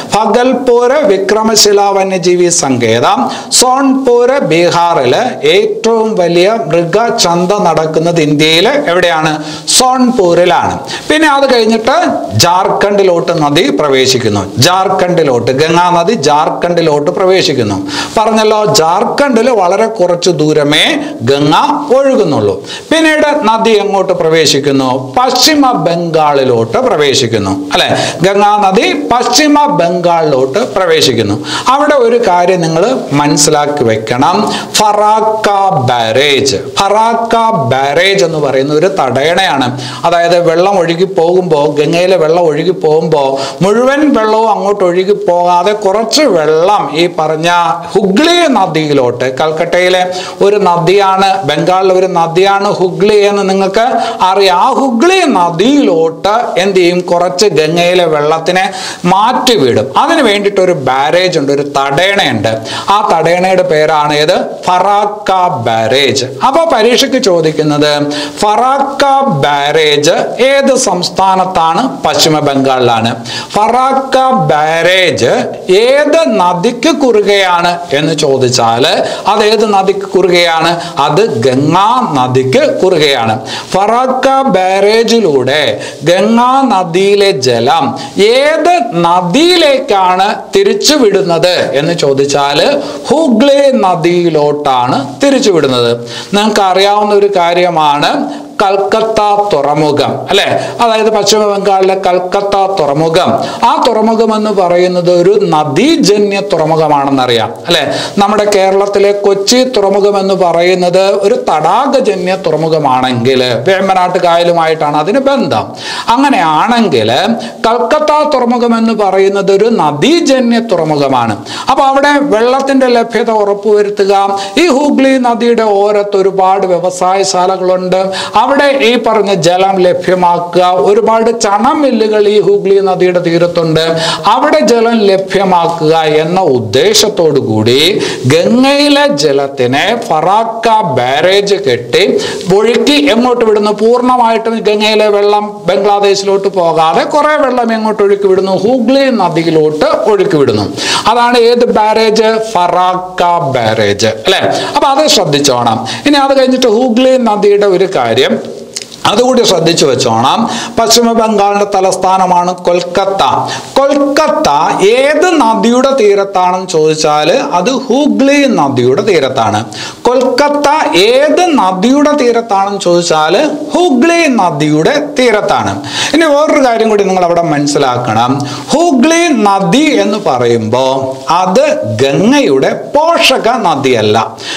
ഭഗൽപൂർ വിക്രമശില വന്യജീവി സങ്കേതം സോൺപൂർ ബീഹാറില് ഏറ്റവും വലിയ മൃഗചന്ത നടക്കുന്നത് ഇന്ത്യയില് എവിടെയാണ് സോൺപൂരിലാണ് പിന്നെ അത് കഴിഞ്ഞിട്ട് ജാർഖണ്ഡിലോട്ട് നദി പ്രവേശിക്കുന്നു ജാർഖണ്ഡിലോട്ട് ഗംഗാ നദി ജാർഖണ്ഡിലോട്ട് പ്രവേശിക്കുന്നു പറഞ്ഞല്ലോ ജാർഖണ്ഡിൽ വളരെ കുറച്ച് ദൂരമേ ഗംഗ ഒഴുകുന്നുള്ളൂ പിന്നീട് നദി എങ്ങോട്ട് പ്രവേശിക്കുന്നു പശ്ചിമ ബംഗാളിലോട്ട് പ്രവേശിക്കുന്നു അല്ലെ ഗംഗാ നദി പശ്ചിമ ബംഗാളിലോട്ട് പ്രവേശിക്കുന്നു അവിടെ ഒരു കാര്യം നിങ്ങൾ മനസ്സിലാക്കി വെക്കണം ഫറാക്ക ബാരേജ് ഫറാക്ക ബാരേജ് എന്ന് പറയുന്ന ഒരു തടയണയാണ് അതായത് വെള്ളം ഒഴുകി പോകുമ്പോൾ ഗംഗയിലെ വെള്ളം ഒഴുകി പോകുമ്പോൾ മുഴുവൻ വെള്ളവും അങ്ങോട്ട് ഒഴുകി പോകാതെ കുറച്ച് വെള്ളം ഈ പറഞ്ഞ ഹുഗ്ലി നദിയിലോട്ട് കൽക്കട്ടയിലെ ഒരു നദിയാണ് ബംഗാളിലെ ഒരു നദിയാണ് ഹുഗ്ലി എന്ന് നിങ്ങൾക്ക് അറിയാം ആ ഹുഗ്ലി നദിയിലോട്ട് എന്ത് ചെയ്യും കുറച്ച് ഗംഗയിലെ വെള്ളത്തിനെ മാറ്റിവിടും അതിന് വേണ്ടിയിട്ട് ഒരു ബാരേജ് ഉണ്ട് ഒരു തടയണയുണ്ട് ആ തടയണയുടെ പേരാണ് ഏത് ഫറാക്ക ബാരേജ് അപ്പോൾ പരീക്ഷയ്ക്ക് ചോദിക്കുന്നത് ഫറാക്ക ബാരേജ് ഏത് സംസ്ഥാനത്താണ് പശ്ചിമ ബംഗാളിലാണ് ഫറാക്ക ബാരേജ് ഏത് നദിക്ക് കുറുകയാണ് എന്ന് ചോദിച്ചാൽ അത് ഏത് നദിക്ക് കുറുകയാണ് അത് ഗംഗാ നദിക്ക് കുറുകയാണ് ഫറാക്ക ബാരേജിലൂടെ ഗംഗാ നദിയിലെ ജലം ഏത് നദിയിലേക്കാണ് തിരിച്ചു വിടുന്നത് എന്ന് ചോദിച്ചാൽ ഹുഗ്ലി നദിയിലോട്ടാണ് തിരിച്ചു വിടുന്നത് നിങ്ങൾക്ക് അറിയാവുന്ന ഒരു കാര്യമാണ് കൽക്കത്ത തുറമുഖം അല്ലെ അതായത് പശ്ചിമ ബംഗാളിലെ കൽക്കത്ത തുറമുഖം ആ തുറമുഖം എന്ന് പറയുന്നത് ഒരു നദീജന്യ തുറമുഖമാണെന്നറിയാം അല്ലെ നമ്മുടെ കേരളത്തിലെ കൊച്ചി തുറമുഖം എന്ന് പറയുന്നത് ഒരു തടാകജന്യ തുറമുഖമാണെങ്കിൽ വേമ്പനാട്ട് കായലുമായിട്ടാണ് അതിന് ബന്ധം അങ്ങനെയാണെങ്കിൽ കൽക്കത്ത തുറമുഖം എന്ന് പറയുന്നത് ഒരു നദീജന്യ തുറമുഖമാണ് അപ്പൊ അവിടെ വെള്ളത്തിന്റെ ലഭ്യത ഉറപ്പുവരുത്തുക ഈ ഹൂഗ്ലി നദിയുടെ ഓരത്ത് ഒരുപാട് വ്യവസായശാലകളുണ്ട് അവിടെ ഈ പറഞ്ഞ ജലം ലഭ്യമാക്കുക ഒരുപാട് ചണമില്ലുകൾ ഈ ഹൂഗ്ലി നദിയുടെ തീരത്തുണ്ട് അവിടെ ജലം ലഭ്യമാക്കുക എന്ന ഉദ്ദേശത്തോടു കൂടി ഗംഗയിലെ ജലത്തിനെ ഫറാക്ക ബാരേജ് കെട്ടി ഒഴുക്കി എങ്ങോട്ട് വിടുന്നു പൂർണ്ണമായിട്ടും ഗംഗയിലെ വെള്ളം ബംഗ്ലാദേശിലോട്ട് പോകാതെ കുറെ വെള്ളം എങ്ങോട്ട് ഒഴുക്കി വിടുന്നു ഹൂഗ്ലി നദിയിലോട്ട് ഒഴുക്കി വിടുന്നു അതാണ് ഏത് ബാരേജ് ഫറാക്ക ബാരേജ് അല്ലെ അപ്പൊ അത് ശ്രദ്ധിച്ചോണം ഇനി അത് കഴിഞ്ഞിട്ട് ഹൂഗ്ലി നദിയുടെ ഒരു കാര്യം അതുകൂടി ശ്രദ്ധിച്ചു വെച്ചോണം പശ്ചിമ ബംഗാളിന്റെ തലസ്ഥാനമാണ് കൊൽക്കത്ത കൊൽക്കത്ത ഏത് നദിയുടെ തീരത്താണെന്ന് ചോദിച്ചാൽ അത് ഹൂഗ്ലി നദിയുടെ തീരത്താണ് കൊൽക്കത്ത ഏത് നദിയുടെ തീരത്താണെന്ന് ചോദിച്ചാൽ ഹൂഗ്ലി നദിയുടെ തീരത്താണ് ഇനി വേറൊരു കാര്യം കൂടി നിങ്ങൾ അവിടെ മനസ്സിലാക്കണം ഹൂഗ്ലി നദി എന്ന് പറയുമ്പോൾ അത് ഗംഗയുടെ പോഷക നദിയല്ല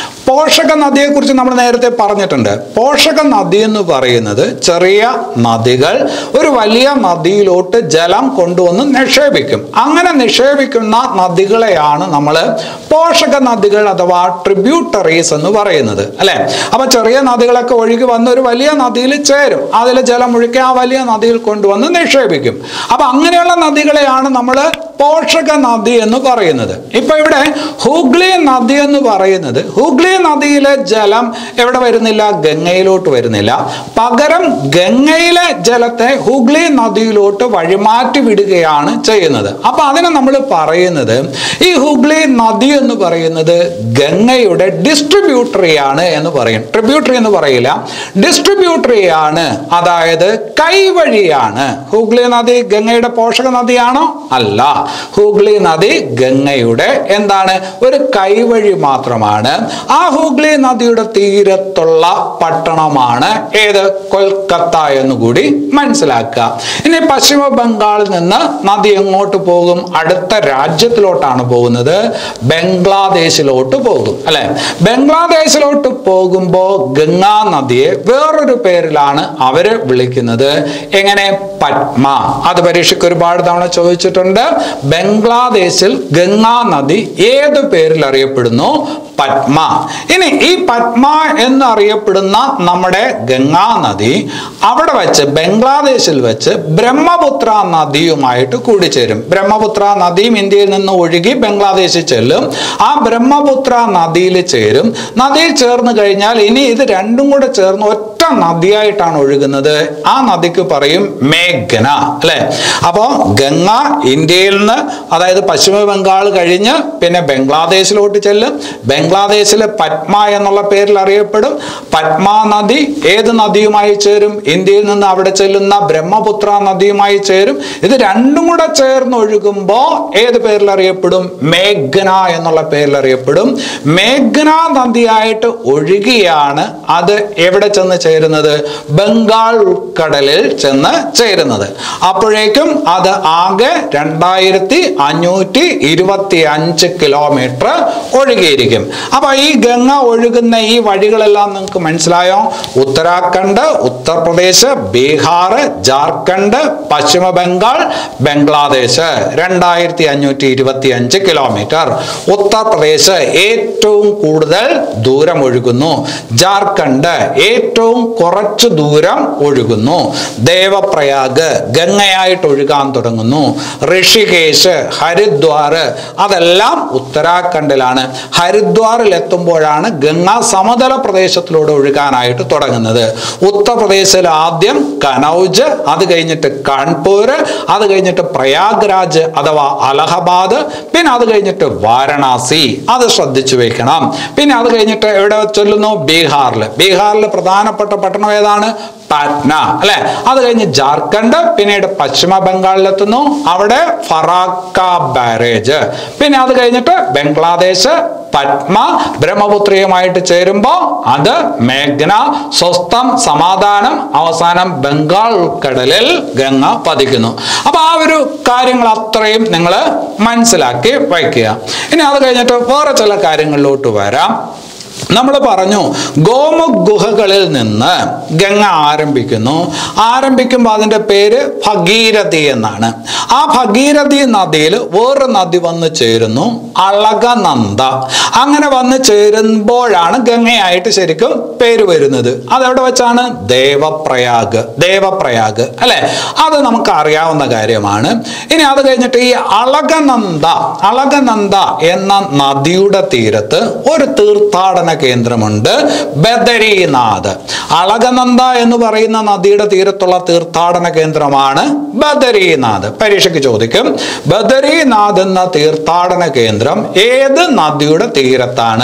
പോഷക നദിയെക്കുറിച്ച് നമ്മൾ നേരത്തെ പറഞ്ഞിട്ടുണ്ട് പോഷക നദി എന്ന് പറയുന്നത് ചെറിയ നദികൾ ഒരു വലിയ നദിയിലോട്ട് ജലം കൊണ്ടുവന്ന് നിക്ഷേപിക്കും അങ്ങനെ നിക്ഷേപിക്കുന്ന നദികളെയാണ് നമ്മൾ പോഷക നദികൾ അഥവാ ട്രിബ്യൂട്ടറീസ് എന്ന് പറയുന്നത് അല്ലെ അപ്പൊ ചെറിയ നദികളൊക്കെ ഒഴുകി വന്ന് ഒരു വലിയ നദിയിൽ ചേരും അതിൽ ജലം ഒഴുക്കി ആ വലിയ നദിയിൽ കൊണ്ടുവന്ന് നിക്ഷേപിക്കും അപ്പൊ അങ്ങനെയുള്ള നദികളെയാണ് നമ്മൾ പോഷക നദി എന്ന് പറയുന്നത് ഇപ്പൊ ഇവിടെ ഹൂഗ്ലി നദി എന്ന് പറയുന്നത് ഹൂഗ്ലി ഹുഗ്ലി നദിയിലെ ജലം എവിടെ വരുന്നില്ല ഗംഗയിലോട്ട് വരുന്നില്ല പകരം ഗംഗയിലെ ജലത്തെ ഹുഗ്ലി നദിയിലോട്ട് വഴിമാറ്റി വിടുകയാണ് ചെയ്യുന്നത് അപ്പൊ അതിനെ നമ്മൾ പറയുന്നത് ഈ ഹുഗ്ലി നദി എന്ന് പറയുന്നത് ഗംഗയുടെ ഡിസ്ട്രിബ്യൂട്ടറിയാണ് എന്ന് പറയും ട്രിബ്യൂട്ടറി എന്ന് പറയില്ല ഡിസ്ട്രിബ്യൂട്ടറിയാണ് അതായത് കൈവഴിയാണ് ഹൂഗ്ലി നദി ഗംഗയുടെ പോഷക നദിയാണോ അല്ല ഹൂഗ്ലി നദി ഗംഗയുടെ എന്താണ് ഒരു കൈവഴി മാത്രമാണ് ആ ഹൂഗ്ലി നദിയുടെ തീരത്തുള്ള പട്ടണമാണ് ഏത് കൊൽക്കത്ത എന്ന് കൂടി മനസ്സിലാക്കുക ഇനി പശ്ചിമ ബംഗാളിൽ നിന്ന് നദി എങ്ങോട്ട് പോകും അടുത്ത രാജ്യത്തിലോട്ടാണ് പോകുന്നത് ബംഗ്ലാദേശിലോട്ട് പോകും അല്ലെ ബംഗ്ലാദേശിലോട്ട് പോകുമ്പോൾ ഗംഗാ നദിയെ വേറൊരു പേരിലാണ് അവര് വിളിക്കുന്നത് എങ്ങനെ പത്മ അത് പരീക്ഷയ്ക്ക് ഒരുപാട് തവണ ചോദിച്ചിട്ടുണ്ട് ബംഗ്ലാദേശിൽ ഗംഗാ നദി ഏത് പേരിൽ അറിയപ്പെടുന്നു പത്മ ഇനി ഈ പത്മ എന്നറിയപ്പെടുന്ന നമ്മുടെ ഗംഗാ നദി അവിടെ വെച്ച് ബംഗ്ലാദേശിൽ വെച്ച് ബ്രഹ്മപുത്ര നദിയുമായിട്ട് കൂടിച്ചേരും ബ്രഹ്മപുത്ര നദിയും ഇന്ത്യയിൽ നിന്ന് ഒഴുകി ബംഗ്ലാദേശിൽ ചെല്ലും ആ ബ്രഹ്മപുത്ര നദിയിൽ ചേരും നദിയിൽ ചേർന്ന് കഴിഞ്ഞാൽ ഇനി ഇത് രണ്ടും കൂടെ ചേർന്ന് ഒറ്റ നദിയായിട്ടാണ് ഒഴുകുന്നത് ആ നദിക്ക് പറയും മേഘന അല്ലെ അപ്പോ ഗംഗ ഇന്ത്യയിൽ നിന്ന് അതായത് പശ്ചിമ ബംഗാൾ കഴിഞ്ഞ് പിന്നെ ബംഗ്ലാദേശിലോട്ട് ചെല്ലും ബംഗ്ലാദേശിലെ പത്മ എന്നുള്ള പേരിൽ അറിയപ്പെടും പത്മ നദി ഏത് നദിയുമായി ചേരും ഇന്ത്യയിൽ നിന്ന് അവിടെ ചെല്ലുന്ന ബ്രഹ്മപുത്ര നദിയുമായി ചേരും ഇത് രണ്ടും കൂടെ ചേർന്ന് ഒഴുകുമ്പോൾ ഏത് പേരിൽ അറിയപ്പെടും മേഘന എന്നുള്ള പേരിൽ അറിയപ്പെടും മേഘന നദിയായിട്ട് ഒഴുകിയാണ് അത് എവിടെ ചെന്ന് ചേരുന്നത് ബംഗാൾ ഉൾക്കടലിൽ ചെന്ന് ചേരുന്നത് അപ്പോഴേക്കും അത് ആകെ രണ്ടായിരത്തി അഞ്ഞൂറ്റി ഇരുപത്തി അഞ്ച് കിലോമീറ്റർ ഒഴുകിയിരിക്കും അപ്പൊ ഈ ഗംഗ ഒഴുകുന്ന ഈ വഴികളെല്ലാം നിങ്ങൾക്ക് മനസ്സിലായോ ഉത്തരാഖണ്ഡ് ഉത്തർപ്രദേശ് ബീഹാർ ജാർഖണ്ഡ് പശ്ചിമ ബംഗാൾ ബംഗ്ലാദേശ് രണ്ടായിരത്തി അഞ്ഞൂറ്റി ഇരുപത്തി അഞ്ച് കിലോമീറ്റർ ഉത്തർപ്രദേശ് ഏറ്റവും കൂടുതൽ ദൂരം ഒഴുകുന്നു ജാർഖണ്ഡ് ഏറ്റവും കുറച്ച് ദൂരം ഒഴുകുന്നു ദേവപ്രയാഗ് ഗംഗയായിട്ട് ഒഴുകാൻ തുടങ്ങുന്നു ഋഷികേശ് ഹരിദ്വാർ അതെല്ലാം ഉത്തരാഖണ്ഡിലാണ് ഹരിദ്വാറിൽ എത്തുമ്പോഴാണ് ഗംഗ സമതല പ്രദേശത്തിലൂടെ ഒഴുകാനായിട്ട് തുടങ്ങുന്നത് ഉത്തർപ്രദേശിൽ ആദ്യം കനൗജ് അത് കഴിഞ്ഞിട്ട് കാൺപൂർ അത് കഴിഞ്ഞിട്ട് പ്രയാഗ്രാജ് അഥവാ അലഹബാദ് പിന്നെ അത് കഴിഞ്ഞിട്ട് വാരണാസി അത് ശ്രദ്ധിച്ചു വെക്കണം പിന്നെ അത് കഴിഞ്ഞിട്ട് എവിടെ ചൊല്ലുന്നു ബീഹാറിൽ ബീഹാറിൽ പ്രധാനപ്പെട്ട പട്ടണം ഏതാണ് പാറ്റ്ന അല്ലെ അത് കഴിഞ്ഞ് ജാർഖണ്ഡ് പിന്നീട് പശ്ചിമ ബംഗാളിലെത്തുന്നു അവിടെ ഫറാക്ക ബാരേജ് പിന്നെ അത് കഴിഞ്ഞിട്ട് ബംഗ്ലാദേശ് പത്മ ബ്രഹ്മപുത്രിയുമായിട്ട് ചേരുമ്പോൾ അത് മേഘ്ന സ്വസ്ഥം സമാധാനം അവസാനം ബംഗാൾ ഉൾക്കടലിൽ ഗംഗ പതിക്കുന്നു അപ്പൊ ആ ഒരു കാര്യങ്ങൾ അത്രയും നിങ്ങൾ മനസ്സിലാക്കി വയ്ക്കുക ഇനി അത് കഴിഞ്ഞിട്ട് വേറെ ചില കാര്യങ്ങളിലോട്ട് വരാം നമ്മൾ പറഞ്ഞു ഗോമുഖ് ഗുഹകളിൽ നിന്ന് ഗംഗ ആരംഭിക്കുന്നു ആരംഭിക്കുമ്പോൾ അതിൻ്റെ പേര് ഭഗീരഥി എന്നാണ് ആ ഭഗീരഥി നദിയിൽ വേറൊരു നദി വന്ന് ചേരുന്നു അളകനന്ദ അങ്ങനെ വന്ന് ചേരുമ്പോഴാണ് ഗംഗയായിട്ട് ശരിക്കും പേര് വരുന്നത് അതെവിടെ വെച്ചാണ് ദേവപ്രയാഗ് ദേവപ്രയാഗ് അല്ലെ അത് നമുക്ക് അറിയാവുന്ന കാര്യമാണ് ഇനി അത് കഴിഞ്ഞിട്ട് ഈ അളകനന്ദ അളകനന്ദ എന്ന നദിയുടെ തീരത്ത് ഒരു തീർത്ഥാടന കേന്ദ്രമുണ്ട് ബദരീനാഥ് അളകനന്ദ എന്ന് പറയുന്ന നദിയുടെ തീരത്തുള്ള തീർത്ഥാടന കേന്ദ്രമാണ് ബദരീനാഥ് പരീക്ഷയ്ക്ക് ചോദിക്കും ബദരീനാഥ് എന്ന തീർത്ഥാടന കേന്ദ്രം ഏത് നദിയുടെ തീരത്താണ്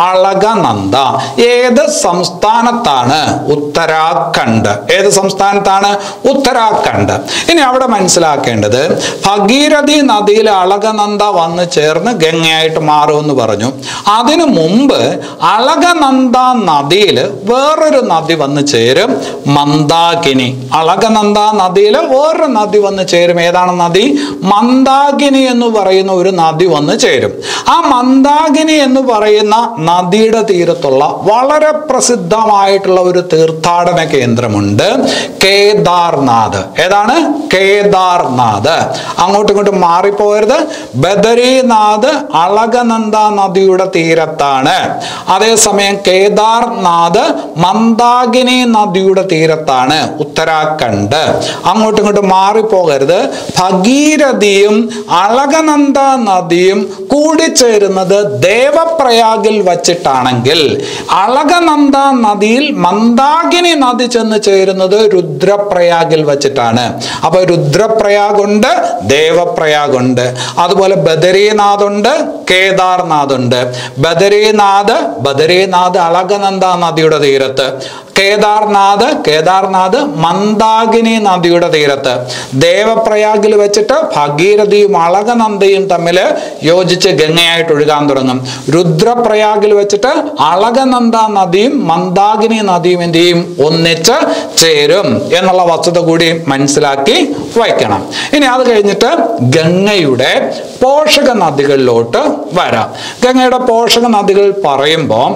അളകനന്ദ ഏത് സംസ്ഥാനത്താണ് ഉത്തരാഖണ്ഡ് ഏത് സംസ്ഥാനത്താണ് ഉത്തരാഖണ്ഡ് ഇനി അവിടെ മനസ്സിലാക്കേണ്ടത് ഭഗീരഥി നദിയിൽ അളകനന്ദ വന്ന് ചേർന്ന് ഗംഗയായിട്ട് മാറുമെന്ന് പറഞ്ഞു അതിനു മുമ്പ് അളകനന്ദ നദിയിൽ വേറൊരു നദി വന്ന് ചേരും മന്ദാകിനി അളകനന്ദ നദിയിൽ വേറൊരു നദി വന്ന് ചേരും ഏതാണ് നദി മന്ദാകിനി എന്ന് പറയുന്ന ഒരു നദി വന്ന് ചേരും ആ മന്ദാകിനി എന്ന് പറയുന്ന നദിയുടെ തീരത്തുള്ള വളരെ പ്രസിദ്ധമായിട്ടുള്ള ഒരു തീർത്ഥാടന കേന്ദ്രമുണ്ട് കേദാർനാഥ് ഏതാണ് കേദാർനാഥ് അങ്ങോട്ടും ഇങ്ങോട്ടും മാറിപ്പോകരുത് ബദരീനാഥ് അളകനന്ദ നദിയുടെ തീരത്താണ് അതേസമയം കേദാർനാഥ് മന്ദാകിനി നദിയുടെ തീരത്താണ് ഉത്തരാഖണ്ഡ് അങ്ങോട്ടും ഇങ്ങോട്ടും മാറിപ്പോകരുത് ഭഗീരഥിയും അളകനന്ദ നദിയും കൂടിച്ചേരുന്നത് ദേവപ്രയാഗിൽ വച്ചിട്ടാണെങ്കിൽ അളകനന്ദ നദിയിൽ മന്ദാകിനി നദി ചെന്ന് ചേരുന്നത് രുദ്രപ്രയാഗിൽ വച്ചിട്ടാണ് അപ്പൊ രുദ്രപ്രയാഗ് ഉണ്ട് ദേവപ്രയാഗ് ഉണ്ട് അതുപോലെ ബദരീനാഥ് ഉണ്ട് കേദാർനാഥ് ഉണ്ട് ബദരീനാഥ് ബദരീനാഥ് അളകനന്ദ നദിയുടെ തീരത്ത് കേദാർനാഥ് കേദാർനാഥ് മന്ദാകിനി നദിയുടെ തീരത്ത് ദേവപ്രയാഗിൽ വെച്ചിട്ട് ഭഗീരഥിയും അളകനന്ദയും തമ്മിൽ യോജിച്ച് ഗംഗയായിട്ട് ഒഴുകാൻ തുടങ്ങും രുദ്രപ്രയാഗിൽ വെച്ചിട്ട് അളകനന്ദ നദിയും മന്ദാകിനി നദിയും എന്ത് ചെയ്യും ഒന്നിച്ച് ചേരും എന്നുള്ള വസ്തുത കൂടി മനസ്സിലാക്കി വയ്ക്കണം ഇനി അത് കഴിഞ്ഞിട്ട് ഗംഗയുടെ പോഷക നദികളിലോട്ട് വരാം ഗംഗയുടെ പോഷക നദികൾ പറയുമ്പോൾ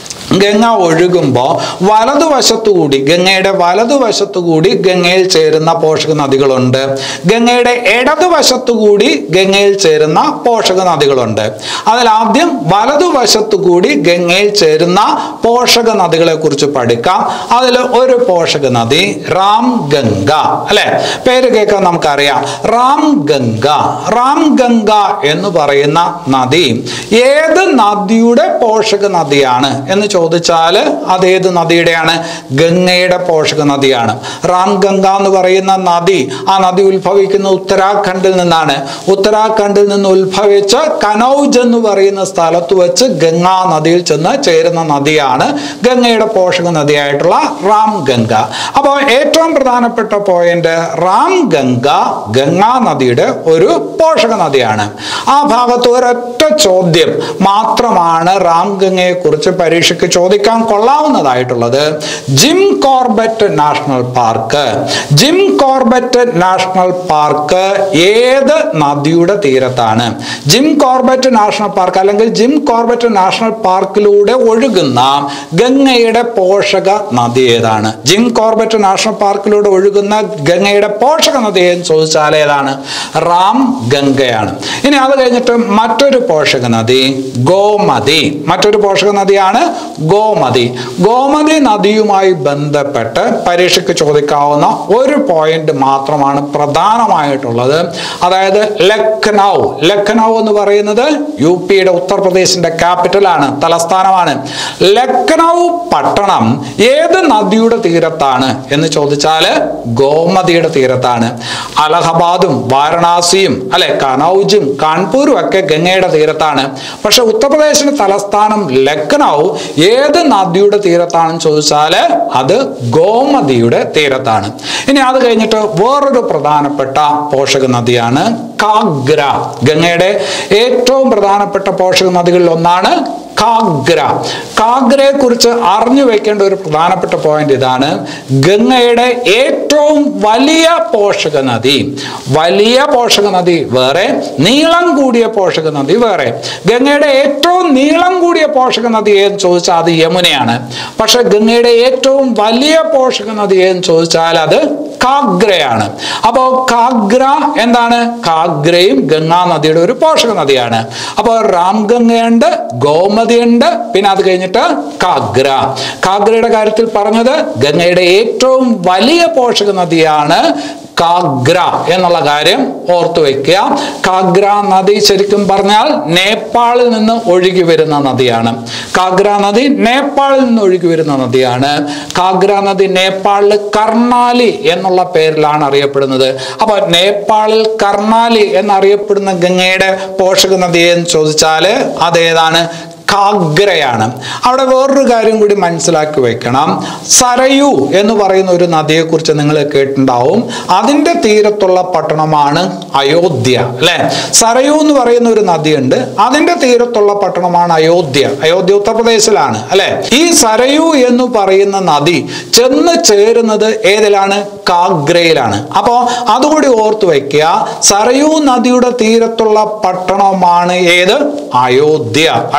ഗംഗ ഒഴുകുമ്പോൾ വലതുവശത്തുകൂടി ഗംഗയുടെ വലതുവശത്തുകൂടി ഗംഗയിൽ ചേരുന്ന പോഷക നദികളുണ്ട് ഗംഗയുടെ ഇടതുവശത്തുകൂടി ഗംഗയിൽ ചേരുന്ന പോഷക നദികളുണ്ട് അതിൽ ആദ്യം വലതുവശത്തുകൂടി ഗംഗയിൽ ചേരുന്ന പോഷക നദികളെ കുറിച്ച് പഠിക്കാം അതിൽ ഒരു പോഷക നദി റാം ഗംഗ അല്ലെ പേര് കേൾക്കാൻ നമുക്കറിയാം റാം ഗംഗ റാം ഗംഗ എന്ന് പറയുന്ന നദി ഏത് നദിയുടെ പോഷക നദിയാണ് എന്ന് ചോദിച്ചാൽ അതേത് നദിയുടെയാണ് ഗംഗയുടെ പോഷക നദിയാണ് റാം ഗംഗ എന്ന് പറയുന്ന നദി ആ നദി ഉത്ഭവിക്കുന്ന ഉത്തരാഖണ്ഡിൽ നിന്നാണ് ഉത്തരാഖണ്ഡിൽ നിന്ന് ഉത്ഭവിച്ച് കനൗജ് എന്ന് പറയുന്ന സ്ഥലത്ത് വെച്ച് ഗംഗാ നദിയിൽ ചെന്ന് ചേരുന്ന നദിയാണ് ഗംഗയുടെ പോഷക നദിയായിട്ടുള്ള റാം ഗംഗ അപ്പോൾ ഏറ്റവും പ്രധാനപ്പെട്ട പോയിന്റ് റാം ഗംഗ ഗംഗാ നദിയുടെ ഒരു പോഷക നദിയാണ് ആ ഭാഗത്ത് ഒരൊറ്റ ചോദ്യം മാത്രമാണ് റാം ഗംഗയെ കുറിച്ച് പരീക്ഷയ്ക്ക് ചോദിക്കാൻ കൊള്ളാവുന്നതായിട്ടുള്ളത് Jim Corbett national park Jim Corbett national park ഏത് നദിയുടെ തീരത്താണ് ജിം കോർബറ്റ് നാഷണൽ പാർക്ക് അല്ലെങ്കിൽ ജിം കോർബറ്റ് നാഷണൽ പാർക്കിലൂടെ ഒഴുകുന്ന ഗംഗയുടെ പോഷക നദി ഏതാണ് ജിം കോർബറ്റ് നാഷണൽ പാർക്കിലൂടെ ഒഴുകുന്ന ഗംഗയുടെ പോഷക നദി എന്ന് ചോദിച്ചാൽ ഏതാണ് റാം ഗംഗയാണ് ഇനി അത് കഴിഞ്ഞിട്ട് മറ്റൊരു പോഷക നദി ഗോമതി മറ്റൊരു പോഷക നദിയാണ് ഗോമതി ഗോമതി നദിയുമായി ബന്ധപ്പെട്ട് പരീക്ഷയ്ക്ക് ചോദിക്കാവുന്ന ഒരു പോയിന്റ് മാത്രമാണ് പ്രധാനമായിട്ടുള്ളത് അതായത് ലക്നൗ ലക്നൗ എന്ന് പറയുന്നത് യു പിയുടെ ഉത്തർപ്രദേശിന്റെ ക്യാപിറ്റലാണ് തലസ്ഥാനമാണ് ലക്നൗ പട്ടണം ഏത് നദിയുടെ തീരത്താണ് എന്ന് ചോദിച്ചാൽ ഗോമതിയുടെ തീരത്താണ് അലഹബാദും വാരണാസിയും അല്ലെ കനൌജും കാൺപൂരും ഒക്കെ ഗംഗയുടെ തീരത്താണ് പക്ഷെ ഉത്തർപ്രദേശിന്റെ തലസ്ഥാനം ലക്നൗ ഏത് നദിയുടെ തീരത്താണെന്ന് ചോദിച്ചാൽ അത് ഗോമതിയുടെ തീരത്താണ് ഇനി അത് കഴിഞ്ഞിട്ട് വേറൊരു പ്രധാനപ്പെട്ട പോഷക നദിയാണ് കാഗ്ര ഗംഗയുടെ ഏറ്റവും പ്രധാനപ്പെട്ട പോഷക നദികളിൽ ഒന്നാണ് കാഗ്ര കാഗ്രയെ കുറിച്ച് അറിഞ്ഞു വെക്കേണ്ട ഒരു പ്രധാനപ്പെട്ട പോയിന്റ് ഇതാണ് ഗംഗയുടെ ഏറ്റവും വലിയ പോഷക നദി വലിയ പോഷക നദി വേറെ നീളം കൂടിയ പോഷക നദി വേറെ ഗംഗയുടെ ഏറ്റവും നീളം കൂടിയ പോഷക നദി ഏന്ന് ചോദിച്ചാൽ അത് യമുനയാണ് പക്ഷെ ഗംഗയുടെ ഏറ്റവും വലിയ പോഷക നദി ഏന്ന് ചോദിച്ചാൽ അത് കാഗ്രയാണ് അപ്പോൾ കാഗ്ര എന്താണ് കാഗ്രയും ഗംഗാ നദിയുടെ ഒരു പോഷക നദിയാണ് അപ്പോൾ രാംഗംഗയുണ്ട് ഗോമതിയുണ്ട് പിന്നെ അത് കഴിഞ്ഞിട്ട് കാഗ്ര കാഗ്രയുടെ കാര്യത്തിൽ പറഞ്ഞത് ഗംഗയുടെ ഏറ്റവും വലിയ പോഷക നദിയാണ് കാഗ്ര എന്നുള്ള കാര്യം ഓർത്തു വെക്കുക കാഗ്ര നദി ശരിക്കും പറഞ്ഞാൽ നേപ്പാളിൽ നിന്ന് ഒഴുകി വരുന്ന നദിയാണ് കാഗ്ര നദി നേപ്പാളിൽ നിന്ന് ഒഴുകി വരുന്ന നദിയാണ് കാഗ്ര നദി നേപ്പാളിൽ കർണാലി എന്നുള്ള പേരിലാണ് അറിയപ്പെടുന്നത് അപ്പോൾ നേപ്പാളിൽ കർണാലി എന്നറിയപ്പെടുന്ന ഗംഗയുടെ പോഷക നദി എന്ന് ചോദിച്ചാൽ അതേതാണ് കാഗ്രയാണ് അവിടെ വേറൊരു കാര്യം കൂടി മനസ്സിലാക്കി വെക്കണം സരയു എന്ന് പറയുന്ന ഒരു നദിയെക്കുറിച്ച് നിങ്ങൾ കേട്ടിട്ടുണ്ടാവും അതിൻ്റെ തീരത്തുള്ള പട്ടണമാണ് അയോധ്യ അല്ലെ സരയു എന്ന് പറയുന്ന ഒരു നദിയുണ്ട് അതിൻ്റെ തീരത്തുള്ള പട്ടണമാണ് അയോധ്യ അയോധ്യ ഉത്തർപ്രദേശിലാണ് അല്ലെ ഈ സരയു എന്ന് പറയുന്ന നദി ചെന്ന് ചേരുന്നത് ഏതിലാണ് കാഗ്രയിലാണ് അപ്പോൾ അതുകൂടി ഓർത്തു വയ്ക്കുക സരയു നദിയുടെ തീരത്തുള്ള പട്ടണമാണ് ഏത് അയോധ്യ അയോധ്യ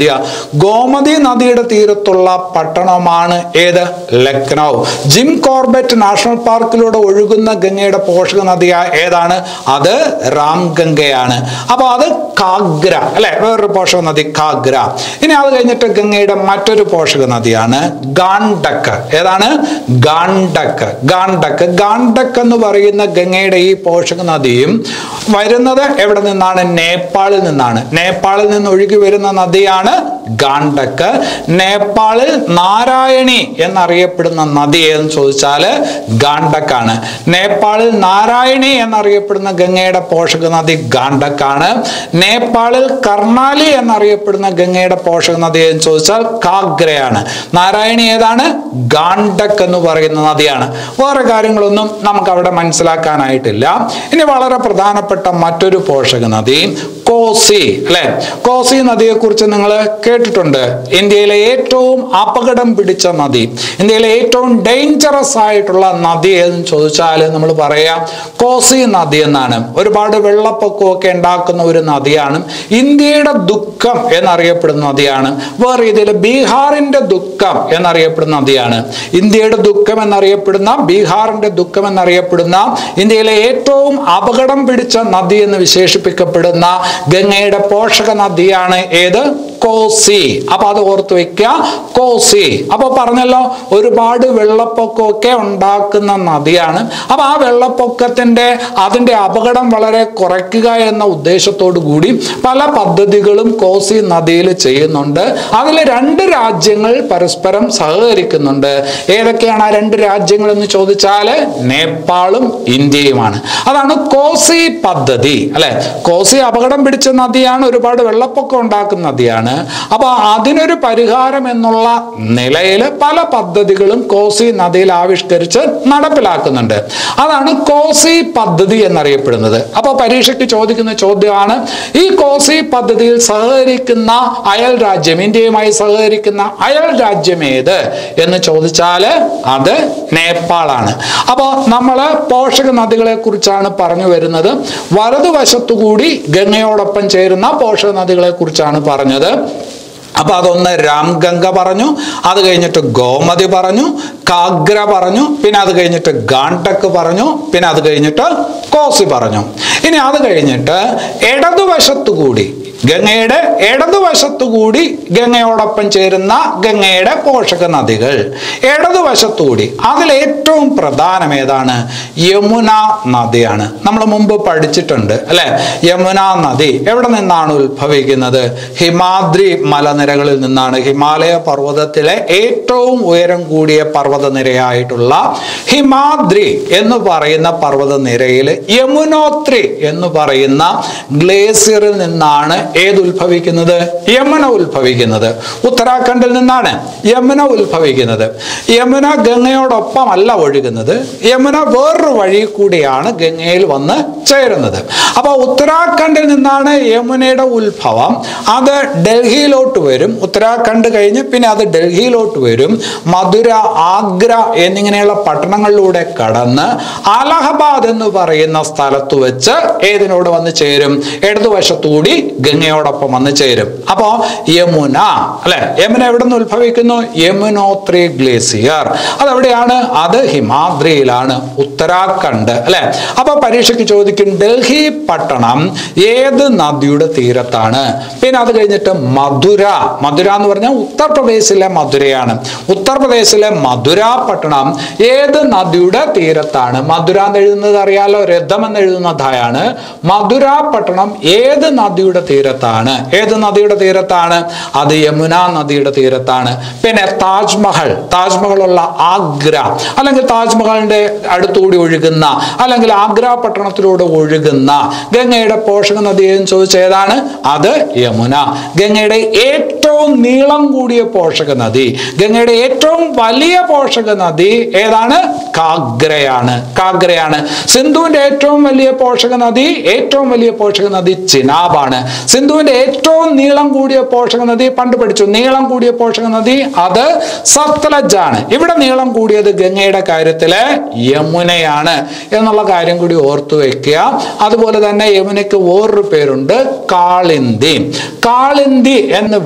ശ്രദ്ധിക്കുക ഗോമതി നദിയുടെ തീരത്തുള്ള പട്ടണമാണ് ഏത് ലക്നൗ ജിം കോർബറ്റ് നാഷണൽ പാർക്കിലൂടെ ഒഴുകുന്ന ഗംഗയുടെ പോഷക നദിയ ഏതാണ് അത് രാംഗംഗയാണ് അപ്പൊ അത് കാഗ്ര അല്ലെ വേറൊരു പോഷക നദി കാഗ്ര ഇനി അത് കഴിഞ്ഞിട്ട് ഗംഗയുടെ മറ്റൊരു പോഷക നദിയാണ് ഗാണ്ടക്ക് ഏതാണ് ഗാണ്ടക്ക് ഗാണ്ടക്ക് ഗാണ്ടക്ക് എന്ന് പറയുന്ന ഗംഗയുടെ ഈ പോഷക നദിയും വരുന്നത് എവിടെ നിന്നാണ് നേപ്പാളിൽ നിന്നാണ് നേപ്പാളിൽ നിന്ന് ഒഴുകി വരുന്ന നദിയാണ് ഗാണ്ടക്ക് നേപ്പാളിൽ നാരായണി എന്നറിയപ്പെടുന്ന നദി എന്ന് ചോദിച്ചാൽ ഗാണ്ടക്കാണ് നേപ്പാളിൽ നാരായണി എന്നറിയപ്പെടുന്ന ഗംഗയുടെ പോഷക നദി ഗാണ്ടക്കാണ് നേപ്പാളിൽ കർണാലി എന്നറിയപ്പെടുന്ന ഗംഗയുടെ പോഷക നദി എന്ന് ചോദിച്ചാൽ കാഗ്രയാണ് നാരായണി ഏതാണ് ഗാണ്ടക് എന്ന് പറയുന്ന നദിയാണ് വേറെ കാര്യങ്ങളൊന്നും നമുക്ക് അവിടെ മനസ്സിലാക്കാനായിട്ടില്ല ഇനി വളരെ പ്രധാനപ്പെട്ട മറ്റൊരു പോഷക നദി കോസി അല്ലെ കോസി നദിയെ കുറിച്ച് നിങ്ങൾ കേട്ടിട്ടുണ്ട് ഇന്ത്യയിലെ ഏറ്റവും അപകടം പിടിച്ച നദി ഇന്ത്യയിലെ ഏറ്റവും ഡേഞ്ചറസ് ആയിട്ടുള്ള നദി എന്ന് ചോദിച്ചാൽ നമ്മൾ പറയാം കോസി നദി എന്നാണ് ഒരുപാട് വെള്ളപ്പൊക്കമൊക്കെ ഉണ്ടാക്കുന്ന ഒരു നദിയാണ് ഇന്ത്യയുടെ ദുഃഖം എന്നറിയപ്പെടുന്ന നദിയാണ് വേറെ രീതിയിൽ ബീഹാറിന്റെ ദുഃഖം എന്നറിയപ്പെടുന്ന നദിയാണ് ഇന്ത്യയുടെ ദുഃഖം എന്നറിയപ്പെടുന്ന ബീഹാറിന്റെ ദുഃഖം എന്നറിയപ്പെടുന്ന ഇന്ത്യയിലെ ഏറ്റവും അപകടം പിടിച്ച നദി എന്ന് വിശേഷിപ്പിക്കപ്പെടുന്ന ഗംഗയുടെ പോഷക നദിയാണ് ഏത് കോസി അപ്പൊ അത് ഓർത്ത് വെക്കുക കോസി അപ്പൊ പറഞ്ഞല്ലോ ഒരുപാട് വെള്ളപ്പൊക്കമൊക്കെ ഉണ്ടാക്കുന്ന നദിയാണ് അപ്പൊ ആ വെള്ളപ്പൊക്കത്തിന്റെ അതിന്റെ അപകടം വളരെ കുറയ്ക്കുക എന്ന ഉദ്ദേശത്തോടു കൂടി പല പദ്ധതികളും കോസി നദിയിൽ ചെയ്യുന്നുണ്ട് അതിൽ രണ്ട് രാജ്യങ്ങൾ പരസ്പരം സഹകരിക്കുന്നുണ്ട് ഏതൊക്കെയാണ് ആ രണ്ട് രാജ്യങ്ങൾ എന്ന് ചോദിച്ചാൽ നേപ്പാളും ഇന്ത്യയുമാണ് അതാണ് കോസി പദ്ധതി അല്ലെ കോസി അപകടം പിടിച്ച നദിയാണ് ഒരുപാട് വെള്ളപ്പൊക്കം ഉണ്ടാക്കുന്ന നദിയാണ് അപ്പൊ അതിനൊരു പരിഹാരം എന്നുള്ള നിലയിൽ പല പദ്ധതികളും കോസി നദിയിൽ ആവിഷ്കരിച്ച് നടപ്പിലാക്കുന്നുണ്ട് അതാണ് കോസി പദ്ധതി എന്നറിയപ്പെടുന്നത് അപ്പൊ പരീക്ഷയ്ക്ക് ചോദിക്കുന്ന ചോദ്യമാണ് ഈ കോസി പദ്ധതിയിൽ സഹകരിക്കുന്ന അയൽ രാജ്യം ഇന്ത്യയുമായി സഹകരിക്കുന്ന അയൽ രാജ്യം ഏത് എന്ന് ചോദിച്ചാൽ അത് നേപ്പാളാണ് അപ്പോൾ നമ്മൾ പോഷക നദികളെ കുറിച്ചാണ് പറഞ്ഞു വരുന്നത് വലതുവശത്തുകൂടി ഗംഗയോടൊപ്പം ചേരുന്ന പോഷക നദികളെ കുറിച്ചാണ് പറഞ്ഞത് അപ്പൊ അതൊന്ന് രാംഗംഗ പറഞ്ഞു അത് കഴിഞ്ഞിട്ട് ഗോമതി പറഞ്ഞു കാഗ്ര പറഞ്ഞു പിന്നെ അത് കഴിഞ്ഞിട്ട് ഗാണ്ടക്ക് പറഞ്ഞു പിന്നെ അത് കഴിഞ്ഞിട്ട് കോസി പറഞ്ഞു ഇനി അത് കഴിഞ്ഞിട്ട് ഇടതുവശത്തു കൂടി ഗംഗയുടെ ഇടതുവശത്തു കൂടി ഗംഗയോടൊപ്പം ചേരുന്ന ഗംഗയുടെ പോഷക നദികൾ ഇടതുവശത്തുകൂടി അതിൽ ഏറ്റവും പ്രധാനം ഏതാണ് യമുന നദിയാണ് നമ്മൾ മുമ്പ് പഠിച്ചിട്ടുണ്ട് അല്ലെ യമുന നദി എവിടെ നിന്നാണ് ഉത്ഭവിക്കുന്നത് ഹിമാദ്രി മലനിരകളിൽ നിന്നാണ് ഹിമാലയ പർവ്വതത്തിലെ ഏറ്റവും ഉയരം കൂടിയ പർവ്വതനിരയായിട്ടുള്ള ഹിമാദ്രി എന്ന് പറയുന്ന പർവ്വതനിരയിൽ യമുനോത്രി എന്ന് പറയുന്ന ഗ്ലേസിയറിൽ നിന്നാണ് ഏത് ഉത്ഭവിക്കുന്നത് യമുന ഉത്ഭവിക്കുന്നത് ഉത്തരാഖണ്ഡിൽ നിന്നാണ് യമുന ഉത്ഭവിക്കുന്നത് യമുന ഗംഗയോടൊപ്പമല്ല ഒഴുകുന്നത് യമുന വേറൊരു വഴി കൂടിയാണ് ഗംഗയിൽ വന്ന് ചേരുന്നത് അപ്പൊ ഉത്തരാഖണ്ഡിൽ നിന്നാണ് യമുനയുടെ ഉത്ഭവം അത് ഡൽഹിയിലോട്ട് വരും ഉത്തരാഖണ്ഡ് കഴിഞ്ഞ് പിന്നെ അത് ഡൽഹിയിലോട്ട് വരും മധുര ആഗ്ര എന്നിങ്ങനെയുള്ള പട്ടണങ്ങളിലൂടെ കടന്ന് അലഹബാദ് എന്ന് പറയുന്ന സ്ഥലത്ത് വെച്ച് ഏതിനോട് വന്ന് ചേരും ഇടതുവശത്തുകൂടി ഗംഗയോടൊപ്പം വന്ന് ചേരും അപ്പോ യമുന അല്ലെ യമുന എവിടെ നിന്ന് ഉത്ഭവിക്കുന്നു യമുനോത്രി ഗ്ലേസിയർ അതെവിടെയാണ് അത് ഹിമാദ്രിയിലാണ് ഉത്തരാഖണ്ഡ് അല്ലെ അപ്പൊ പരീക്ഷയ്ക്ക് ചോദിക്കും ഡൽഹി പട്ടണം ഏത് നദിയുടെ തീരത്താണ് പിന്നെ അത് കഴിഞ്ഞിട്ട് മധുര മധുര എന്ന് പറഞ്ഞാൽ ഉത്തർപ്രദേശിലെ മധുരയാണ് ഉത്തർപ്രദേശിലെ മധുര പട്ടണം ഏത് നദിയുടെ തീരത്താണ് മധുര എന്ന് എഴുതുന്നത് അറിയാലോ രഥം എന്ന് എഴുതുന്നതായാണ് മധുര പട്ടണം ഏത് നദിയുടെ തീരത്താണ് ഏത് നദിയുടെ തീരത്താണ് അത് യമുന നദിയുടെ തീരത്താണ് പിന്നെ താജ്മഹൽ താജ്മഹൽ ഉള്ള ആഗ്ര അല്ലെങ്കിൽ താജ്മഹലിന്റെ അടുത്തുകൂടി ഒഴുകുന്ന അല്ലെങ്കിൽ ആഗ്ര പട്ടണത്തിലൂടെ ഒഴുകുന്ന ഗംഗയുടെ പോഷക നദി എന്ന് ചോദിച്ച ഏതാണ് അത് യമുന ഗംഗയുടെ ഏറ്റവും നീളം കൂടിയ പോഷക നദി ഗംഗയുടെ ഏറ്റവും വലിയ പോഷക നദി ഏതാണ് കാഗ്രയാണ് കാഗ്രയാണ് സിന്ധുവിന്റെ ഏറ്റവും വലിയ പോഷക നദി ഏറ്റവും വലിയ പോഷക നദി ചിനാബാണ് സിന്ധുവിന്റെ ഏറ്റവും നീളം കൂടിയ പോഷക നദി പണ്ട് പഠിച്ചു നീളം കൂടിയ പോഷക നദി അത് സത്ലജ് ആണ് ഇവിടെ നീളം കൂടിയത് ഗംഗയുടെ കാര്യത്തില് യമുനയാണ് എന്നുള്ള കാര്യം കൂടി ഓർത്തു വെക്കുക അതുപോലെ തന്നെ യമുനയ്ക്ക് വേറൊരു പേരുണ്ട് കാളിന്തി കാളിന്തി എന്ന് വിളിക്കപ്പെടുന്ന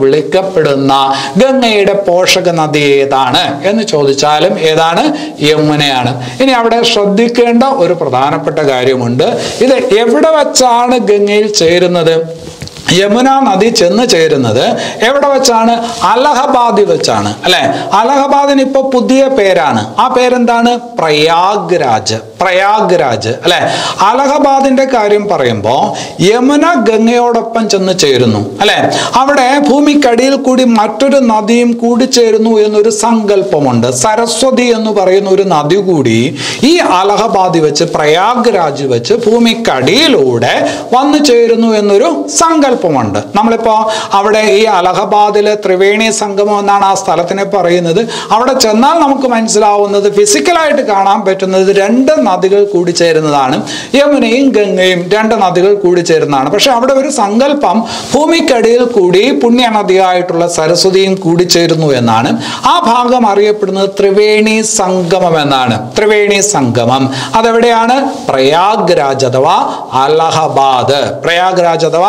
അറിയപ്പെടുന്ന ഗംഗയുടെ പോഷക നദി ഏതാണ് എന്ന് ചോദിച്ചാലും ഏതാണ് യമുനയാണ് ഇനി അവിടെ ശ്രദ്ധിക്കേണ്ട ഒരു പ്രധാനപ്പെട്ട കാര്യമുണ്ട് ഇത് എവിടെ വച്ചാണ് ഗംഗയിൽ ചേരുന്നത് യമുന നദി ചെന്ന് ചേരുന്നത് എവിടെ വെച്ചാണ് അലഹബാദിൽ വെച്ചാണ് അല്ലെ അലഹബാദിന് ഇപ്പൊ പുതിയ പേരാണ് ആ പേരെന്താണ് പ്രയാഗ്രാജ് പ്രയാഗ്രാജ് അല്ലെ അലഹബാദിന്റെ കാര്യം പറയുമ്പോൾ യമുന ഗംഗയോടൊപ്പം ചെന്ന് ചേരുന്നു അല്ലെ അവിടെ ഭൂമിക്കടിയിൽ കൂടി മറ്റൊരു നദിയും കൂടി ചേരുന്നു എന്നൊരു സങ്കല്പമുണ്ട് സരസ്വതി എന്ന് പറയുന്ന ഒരു നദി കൂടി ഈ അലഹബാദിൽ വെച്ച് പ്രയാഗ്രാജ് വെച്ച് ഭൂമിക്കടിയിലൂടെ വന്നു ചേരുന്നു എന്നൊരു സങ്കല്പമുണ്ട് നമ്മളിപ്പോ അവിടെ ഈ അലഹബാദിലെ ത്രിവേണി സംഗമം എന്നാണ് ആ സ്ഥലത്തിനെ പറയുന്നത് അവിടെ ചെന്നാൽ നമുക്ക് മനസ്സിലാവുന്നത് ഫിസിക്കലായിട്ട് കാണാൻ പറ്റുന്നത് രണ്ട് നദികൾ കൂടി ചേരുന്നതാണ് യമുനയും ഗംഗയും രണ്ട് നദികൾ കൂടി ചേരുന്നതാണ് പക്ഷെ അവിടെ ഒരു സങ്കല്പം ഭൂമിക്കടിയിൽ കൂടി പുണ്യ നദിയായിട്ടുള്ള സരസ്വതിയും കൂടി ചേരുന്നു എന്നാണ് ആ ഭാഗം അറിയപ്പെടുന്നത് ത്രിവേണി സംഗമം എന്നാണ് ത്രിവേണി സംഗമം അതെവിടെയാണ് പ്രയാഗ്രാജ് അഥവാ അലഹബാദ് പ്രയാഗ്രാജ് അഥവാ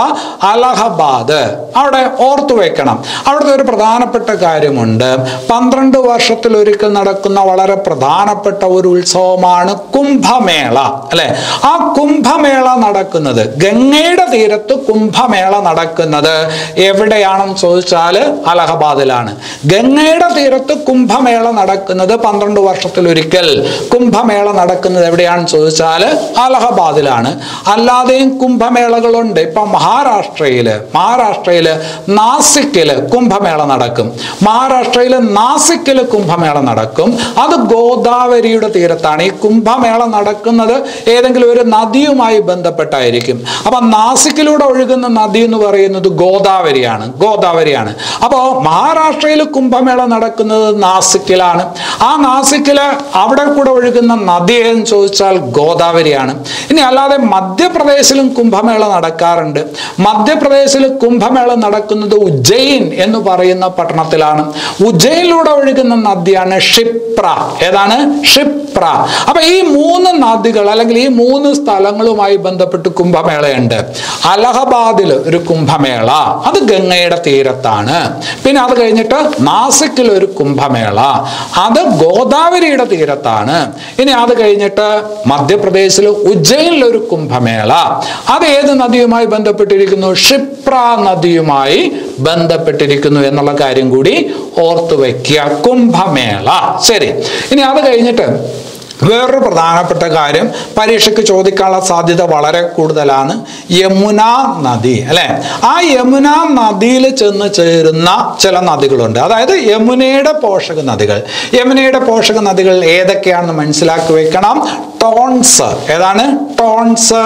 അലഹബാദ് അവിടെ ഓർത്തു വെക്കണം അവിടുത്തെ ഒരു പ്രധാനപ്പെട്ട കാര്യമുണ്ട് പന്ത്രണ്ട് വർഷത്തിൽ ഒരിക്കൽ നടക്കുന്ന വളരെ പ്രധാനപ്പെട്ട ഒരു ഉത്സവമാണ് കുംഭമേള അല്ലെ ആ കുംഭമേള നടക്കുന്നത് ഗംഗയുടെ തീരത്ത് കുംഭമേള നടക്കുന്നത് എവിടെയാണെന്ന് ചോദിച്ചാൽ അലഹബാദിലാണ് ഗംഗയുടെ തീരത്ത് കുംഭമേള നടക്കുന്നത് പന്ത്രണ്ട് വർഷത്തിൽ ഒരിക്കൽ കുംഭമേള നടക്കുന്നത് എവിടെയാണെന്ന് ചോദിച്ചാൽ അലഹബാദിലാണ് അല്ലാതെയും കുംഭമേളകളുണ്ട് ഇപ്പൊ മഹാരാഷ്ട്രയില് മഹാരാഷ്ട്രയില് നാസിക്കില് കുംഭമേള നടക്കും മഹാരാഷ്ട്രയില് നാസിക്കില് കുംഭമേള നടക്കും അത് ഗോദാവരിയുടെ തീരത്താണ് ഈ കുംഭമേള നടക്കുന്നത് ഏതെങ്കിലും ഒരു നദിയുമായി ബന്ധപ്പെട്ടായിരിക്കും അപ്പൊ നാസിക്കിലൂടെ ഒഴുകുന്ന നദി എന്ന് പറയുന്നത് ഗോദാവരിയാണ് ഗോദാവരിയാണ് അപ്പോൾ മഹാരാഷ്ട്രയിൽ കുംഭമേള നടക്കുന്നത് നാസിക്കിലാണ് ആ നാസിക്കില് അവിടെ കൂടെ ഒഴുകുന്ന നദി എന്ന് ചോദിച്ചാൽ ഗോദാവരിയാണ് ഇനി അല്ലാതെ മധ്യപ്രദേശിലും കുംഭമേള നടക്കാറുണ്ട് മധ്യപ്രദേശിൽ കുംഭമേള നടക്കുന്നത് ഉജ്ജയിൻ എന്ന് പറയുന്ന പട്ടണത്തിലാണ് ഉജ്ജയിനിലൂടെ ഒഴുകുന്ന നദിയാണ് ക്ഷിപ്ര ഏതാണ് ക്ഷിപ്ര അപ്പൊ ഈ മൂന്ന് നദികൾ അല്ലെങ്കിൽ ഈ മൂന്ന് സ്ഥലങ്ങളുമായി ബന്ധപ്പെട്ട് കുംഭമേളയുണ്ട് അലഹബാദിൽ ഒരു കുംഭമേള അത് ഗംഗയുടെ തീരത്താണ് പിന്നെ അത് കഴിഞ്ഞിട്ട് നാസിക്കിൽ ഒരു കുംഭമേള അത് ഗോദാവരിയുടെ തീരത്താണ് ഇനി അത് കഴിഞ്ഞിട്ട് മധ്യപ്രദേശിൽ ഉജ്ജയിനിൽ ഒരു കുംഭമേള അത് ഏത് നദിയുമായി ബന്ധപ്പെട്ടിരിക്കുന്നു ക്ഷിപ്ര നദിയുമായി ബന്ധപ്പെട്ടിരിക്കുന്നു എന്നുള്ള കാര്യം കൂടി ഓർത്തു വയ്ക്കുക കുംഭമേള ശരി ഇനി അത് കഴിഞ്ഞിട്ട് വേറൊരു പ്രധാനപ്പെട്ട കാര്യം പരീക്ഷയ്ക്ക് ചോദിക്കാനുള്ള സാധ്യത വളരെ കൂടുതലാണ് യമുന നദി അല്ലെ ആ യമുന നദിയിൽ ചെന്ന് ചേരുന്ന ചില നദികളുണ്ട് അതായത് യമുനയുടെ പോഷക നദികൾ യമുനയുടെ പോഷക നദികൾ ഏതൊക്കെയാണെന്ന് മനസ്സിലാക്കി വെക്കണം ടോൺസ് ഏതാണ് ടോൺസ്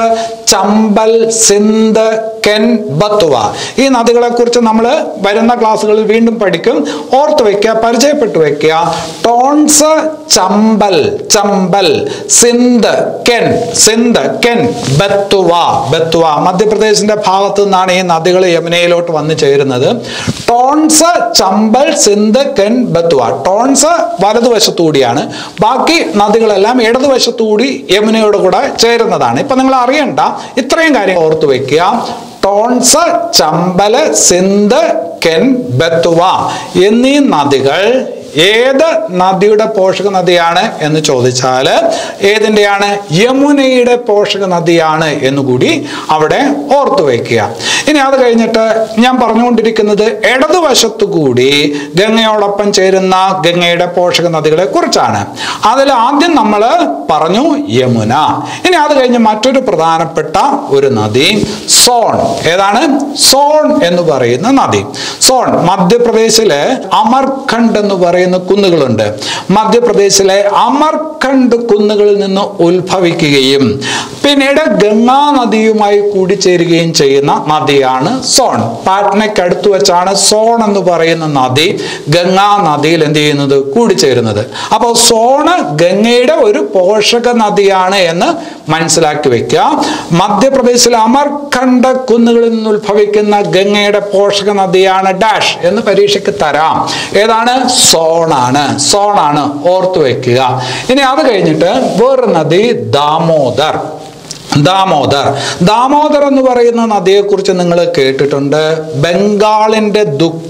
ചമ്പൽ സിന്ധ് കെൻ ബത്തുവ ഈ നദികളെ കുറിച്ച് നമ്മൾ വരുന്ന ക്ലാസ്സുകളിൽ വീണ്ടും പഠിക്കും ഓർത്ത് വെക്കുക പരിചയപ്പെട്ടു വെക്കുക ടോൺസ് ചമ്പൽ ചമ്പൽ സിന്ധ് കെൻ സിന്ധ് കെൻ ബത്തുവ ബത്തുവ മധ്യപ്രദേശിന്റെ ഭാഗത്തു നിന്നാണ് ഈ നദികൾ യമുനയിലോട്ട് വന്നു ചേരുന്നത് ടോൺസ് ചമ്പൽ സിന്ധ് കെൻ ബത്തുവ ടോൺസ് വലതുവശത്തുകൂടിയാണ് ബാക്കി നദികളെല്ലാം ഇടതുവശത്തുകൂടി യമുനയോട് കൂടെ ചേരുന്നതാണ് ഇപ്പൊ നിങ്ങൾ അറിയണ്ട ഇത്രയും കാര്യം ഓർത്തു വെക്കുക ടോൺസ് ചമ്പല് സിന്ധ് കെൻ ബത്തുവ എന്നീ നദികൾ ഏത് നദിയുടെ പോഷക നദിയാണ് എന്ന് ചോദിച്ചാൽ ഏതിൻ്റെയാണ് യമുനയുടെ പോഷക നദിയാണ് എന്നുകൂടി അവിടെ ഓർത്തു വയ്ക്കുക ഇനി അത് കഴിഞ്ഞിട്ട് ഞാൻ പറഞ്ഞുകൊണ്ടിരിക്കുന്നത് ഇടതുവശത്തു കൂടി ഗംഗയോടൊപ്പം ചേരുന്ന ഗംഗയുടെ പോഷക നദികളെ കുറിച്ചാണ് അതിൽ ആദ്യം നമ്മൾ പറഞ്ഞു യമുന ഇനി അത് കഴിഞ്ഞ് മറ്റൊരു പ്രധാനപ്പെട്ട ഒരു നദി സോൺ ഏതാണ് സോൺ എന്ന് പറയുന്ന നദി സോൺ മധ്യപ്രദേശിലെ അമർഖണ്ഡ് എന്ന് പറയുന്ന കുന്നുകളുണ്ട് മധ്യപ്രദേശിലെ അമർഖണ്ഡ് കുന്നുകളിൽ നിന്ന് ഉത്ഭവിക്കുകയും പിന്നീട് ഗംഗാ നദിയുമായി കൂടിച്ചേരുകയും ചെയ്യുന്ന നദിയാണ് സോൺ പാറ്റ്നയ്ക്ക് അടുത്ത് വെച്ചാണ് സോൺ എന്ന് പറയുന്ന നദി ഗംഗാ നദിയിൽ എന്ത് ചെയ്യുന്നത് കൂടിച്ചേരുന്നത് അപ്പോൾ സോണ് ഗംഗയുടെ ഒരു പോഷക നദിയാണ് എന്ന് മനസ്സിലാക്കി വെക്കുക മധ്യപ്രദേശിലെ അമർഖണ്ഡ് കുന്നുകളിൽ നിന്ന് ഉത്ഭവിക്കുന്ന ഗംഗയുടെ പോഷക നദിയാണ് ഡാഷ് എന്ന് പരീക്ഷയ്ക്ക് തരാം ഏതാണ് സോണാണ് സോണാണ് ഓർത്തു വെക്കുക ഇനി അത് കഴിഞ്ഞിട്ട് വേറൊരു നദി ദാമോദർ ദാമോദർ ദാമോദർ എന്ന് പറയുന്ന നദിയെക്കുറിച്ച് നിങ്ങൾ കേട്ടിട്ടുണ്ട് ബംഗാളിന്റെ ദുഃഖ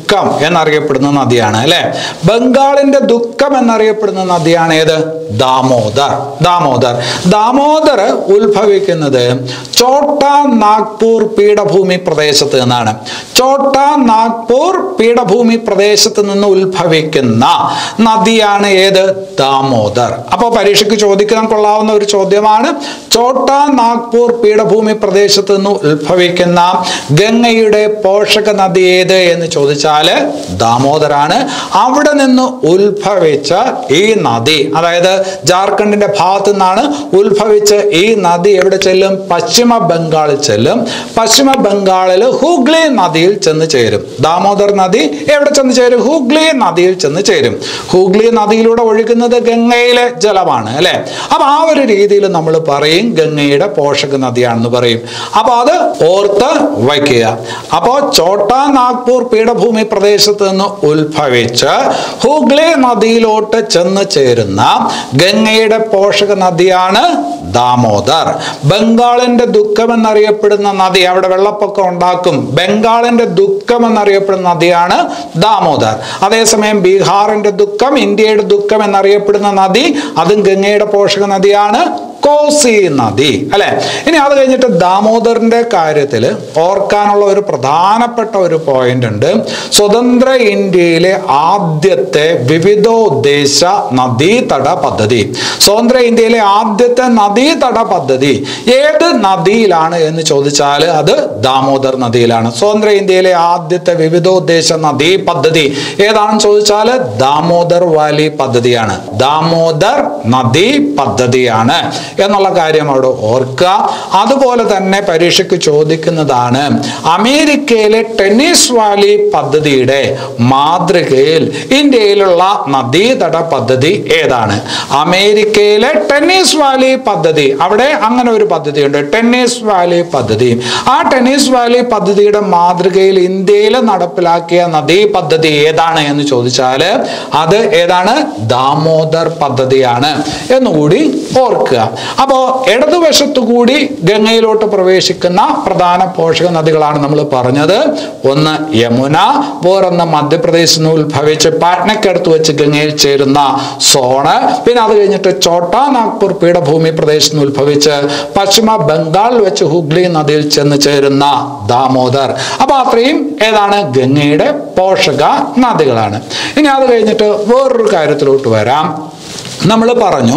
ദുഃഖം എന്നറിയപ്പെടുന്ന നദിയാണ് അല്ലെ ബംഗാളിന്റെ ദുഃഖം എന്നറിയപ്പെടുന്ന നദിയാണ് ഏത് ദാമോദർ ദാമോദർ ദാമോദർ ഉത്ഭവിക്കുന്നത് ചോട്ട നാഗ്പൂർ പീഠഭൂമി പ്രദേശത്ത് നിന്നാണ് ചോട്ട നാഗ്പൂർ പീഠഭൂമി പ്രദേശത്ത് നിന്ന് ഉത്ഭവിക്കുന്ന നദിയാണ് ഏത് ദാമോദർ അപ്പോൾ പരീക്ഷയ്ക്ക് ചോദിക്കാൻ കൊള്ളാവുന്ന ഒരു ചോദ്യമാണ് ചോട്ട നാഗ്പൂർ പീഠഭൂമി പ്രദേശത്ത് നിന്ന് ഉത്ഭവിക്കുന്ന ഗംഗയുടെ പോഷക നദി ഏത് എന്ന് ചോദിച്ചാൽ ദാമോദറാണ് അവിടെ നിന്ന് ഉത്ഭവിച്ച ഈ നദി അതായത് ജാർഖണ്ഡിന്റെ ഭാഗത്തു നിന്നാണ് ഉത്ഭവിച്ച് ഈ നദി എവിടെ ചെല്ലും പശ്ചിമ ബംഗാളിൽ ചെല്ലും പശ്ചിമ ബംഗാളിൽ ഹൂഗ്ലി നദിയിൽ ചെന്ന് ചേരും ദാമോദർ നദി എവിടെ ചെന്ന് ചേരും ഹൂഗ്ലി നദിയിൽ ചെന്ന് ചേരും ഹൂഗ്ലി നദിയിലൂടെ ഒഴുകുന്നത് ഗംഗയിലെ ജലമാണ് അല്ലെ അപ്പൊ ആ ഒരു രീതിയിൽ നമ്മൾ പറയും ഗംഗയുടെ പോഷക നദിയാണെന്ന് പറയും അപ്പൊ അത് ഓർത്ത് വയ്ക്കുക അപ്പോ ചോട്ട നാഗ്പൂർ പീഠഭൂമി പ്രദേശത്ത് നിന്ന് ഉത്ഭവിച്ച് ഹൂഗ്ലി നദിയിലോട്ട് ചെന്ന് ചേരുന്ന ഗംഗയുടെ പോഷക നദിയാണ് ദാമോദർ ബംഗാളിന്റെ ദുഃഖം എന്നറിയപ്പെടുന്ന നദി അവിടെ വെള്ളപ്പൊക്കം ഉണ്ടാക്കും ബംഗാളിന്റെ ദുഃഖം എന്നറിയപ്പെടുന്ന നദിയാണ് ദാമോദർ അതേസമയം ബീഹാറിന്റെ ദുഃഖം ഇന്ത്യയുടെ ദുഃഖം എന്നറിയപ്പെടുന്ന നദി അതും ഗംഗയുടെ പോഷക നദിയാണ് കോസി നദി അല്ലെ ഇനി അത് കഴിഞ്ഞിട്ട് ദാമോദറിന്റെ കാര്യത്തിൽ ഓർക്കാനുള്ള ഒരു പ്രധാനപ്പെട്ട ഒരു പോയിന്റ് ഉണ്ട് സ്വതന്ത്ര ഇന്ത്യയിലെ ആദ്യത്തെ വിവിധോദ്ദേശ നദീതട പദ്ധതി സ്വതന്ത്ര ഇന്ത്യയിലെ ആദ്യത്തെ നദീതട പദ്ധതി ഏത് നദിയിലാണ് എന്ന് ചോദിച്ചാൽ അത് ദാമോദർ നദിയിലാണ് സ്വതന്ത്ര ഇന്ത്യയിലെ ആദ്യത്തെ വിവിധോദ്ദേശ നദീ പദ്ധതി ഏതാണെന്ന് ചോദിച്ചാൽ ദാമോദർ വാലി പദ്ധതിയാണ് ദാമോദർ നദി പദ്ധതിയാണ് എന്നുള്ള കാര്യം അവിടെ ഓർക്കുക അതുപോലെ തന്നെ പരീക്ഷയ്ക്ക് ചോദിക്കുന്നതാണ് അമേരിക്കയിലെ ടെന്നീസ് വാലി പദ്ധതിയുടെ മാതൃകയിൽ ഇന്ത്യയിലുള്ള നദീതട പദ്ധതി ഏതാണ് അമേരിക്കയിലെ ടെന്നീസ് വാലി പദ്ധതി അവിടെ അങ്ങനെ ഒരു പദ്ധതിയുണ്ട് ടെന്നീസ് വാലി പദ്ധതി ആ ടെന്നീസ് വാലി പദ്ധതിയുടെ മാതൃകയിൽ ഇന്ത്യയിൽ നടപ്പിലാക്കിയ നദീ പദ്ധതി ഏതാണ് എന്ന് ചോദിച്ചാൽ അത് ഏതാണ് ദാമോദർ പദ്ധതിയാണ് എന്നുകൂടി ഓർക്കുക അപ്പോൾ ഇടതുവശത്തു കൂടി ഗംഗയിലോട്ട് പ്രവേശിക്കുന്ന പ്രധാന പോഷക നദികളാണ് നമ്മൾ പറഞ്ഞത് ഒന്ന് യമുന വേറൊന്ന് മധ്യപ്രദേശിൽ നിന്ന് ഉത്ഭവിച്ച് പാട്നയ്ക്കടുത്ത് വെച്ച് ഗംഗയിൽ ചേരുന്ന സോണ് പിന്നെ അത് കഴിഞ്ഞിട്ട് ചോട്ട നാഗ്പൂർ പീഠഭൂമി പ്രദേശത്ത് നിന്ന് ഉത്ഭവിച്ച് പശ്ചിമ ബംഗാളിൽ വെച്ച് ഹുഗ്ലി നദിയിൽ ചെന്ന് ചേരുന്ന ദാമോദർ അപ്പൊ അത്രയും ഏതാണ് ഗംഗയുടെ പോഷക നദികളാണ് ഇനി അത് കഴിഞ്ഞിട്ട് വേറൊരു കാര്യത്തിലോട്ട് വരാം നമ്മൾ പറഞ്ഞു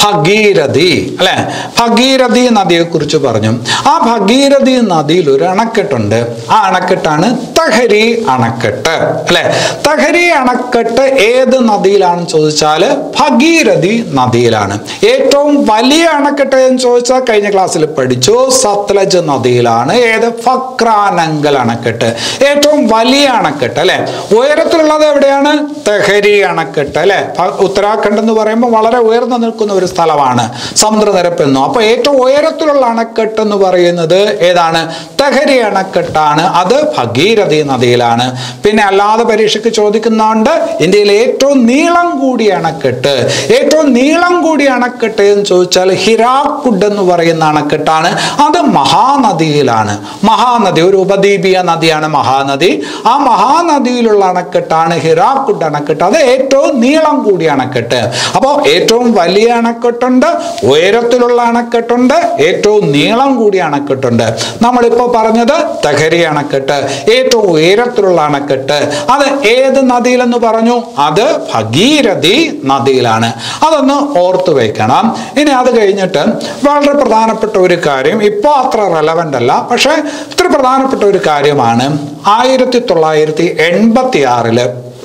ഭഗീരഥി അല്ലെ ഭഗീരഥി നദിയെ കുറിച്ച് പറഞ്ഞു ആ ഭഗീരഥി നദിയിൽ ഒരു അണക്കെട്ടുണ്ട് ആ അണക്കെട്ടാണ് തഹരി അണക്കെട്ട് അല്ലെ തഹരി അണക്കെട്ട് ഏത് നദിയിലാണെന്ന് ചോദിച്ചാൽ ഭഗീരഥി നദിയിലാണ് ഏറ്റവും വലിയ അണക്കെട്ട് എന്ന് ചോദിച്ചാൽ കഴിഞ്ഞ ക്ലാസ്സിൽ പഠിച്ചു സത്ലജ് നദിയിലാണ് ഏത് ഫക്രാനങ്കൽ അണക്കെട്ട് ഏറ്റവും വലിയ അണക്കെട്ട് അല്ലെ ഉയരത്തിലുള്ളത് എവിടെയാണ് തെഹരി അണക്കെട്ട് അല്ലെ ഭ- ഉത്തരാഖണ്ഡ് എന്ന് പറയുമ്പോൾ വളരെ ഉയർന്നു നിൽക്കുന്ന ഒരു സ്ഥലമാണ് സമുദ്രനിരപ്പിൽ നിന്നും അപ്പൊ ഏറ്റവും ഉയരത്തിലുള്ള അണക്കെട്ട് എന്ന് പറയുന്നത് ഏതാണ് തെഹരി അണക്കെട്ടാണ് അത് ഭഗീരഥി നദിയിലാണ് പിന്നെ അല്ലാതെ പരീക്ഷയ്ക്ക് ചോദിക്കുന്നുണ്ട് ഇന്ത്യയിലെ ഏറ്റവും നീളം കൂടിയ അണക്കെട്ട് ഏറ്റവും നീളം കൂടിയ അണക്കെട്ട് എന്ന് ചോദിച്ചാൽ ഹിരാക്കുഡ് എന്ന് പറയുന്ന അണക്കെട്ടാണ് അത് മഹാനദിയിലാണ് മഹാനദി ഒരു ഉപദ്വീപീയ നദിയാണ് മഹാനദി ആ മഹാനദിയിലുള്ള അണക്കെട്ടാണ് ഹിരാക്കുഡ് അണക്കെട്ട് അത് ഏറ്റവും നീളം കൂടിയ അണക്കെട്ട് അപ്പോൾ ഏറ്റവും വലിയ അണക്കെട്ടുണ്ട് ഉയരത്തിലുള്ള അണക്കെട്ടുണ്ട് ഏറ്റവും നീളം കൂടിയ അണക്കെട്ടുണ്ട് നമ്മളിപ്പോൾ പറഞ്ഞത് തകരി അണക്കെട്ട് ഏറ്റവും ഉയരത്തിലുള്ള അണക്കെട്ട് അത് ഏത് നദിയിലെന്ന് പറഞ്ഞു അത് ഭഗീരഥി നദിയിലാണ് അതൊന്ന് ഓർത്തു വെക്കണം ഇനി അത് കഴിഞ്ഞിട്ട് വളരെ പ്രധാനപ്പെട്ട ഒരു കാര്യം ഇപ്പോൾ അത്ര റെലവൻ്റ് അല്ല പക്ഷേ ഇത്ര പ്രധാനപ്പെട്ട ഒരു കാര്യമാണ് ആയിരത്തി തൊള്ളായിരത്തി എൺപത്തി ആറില്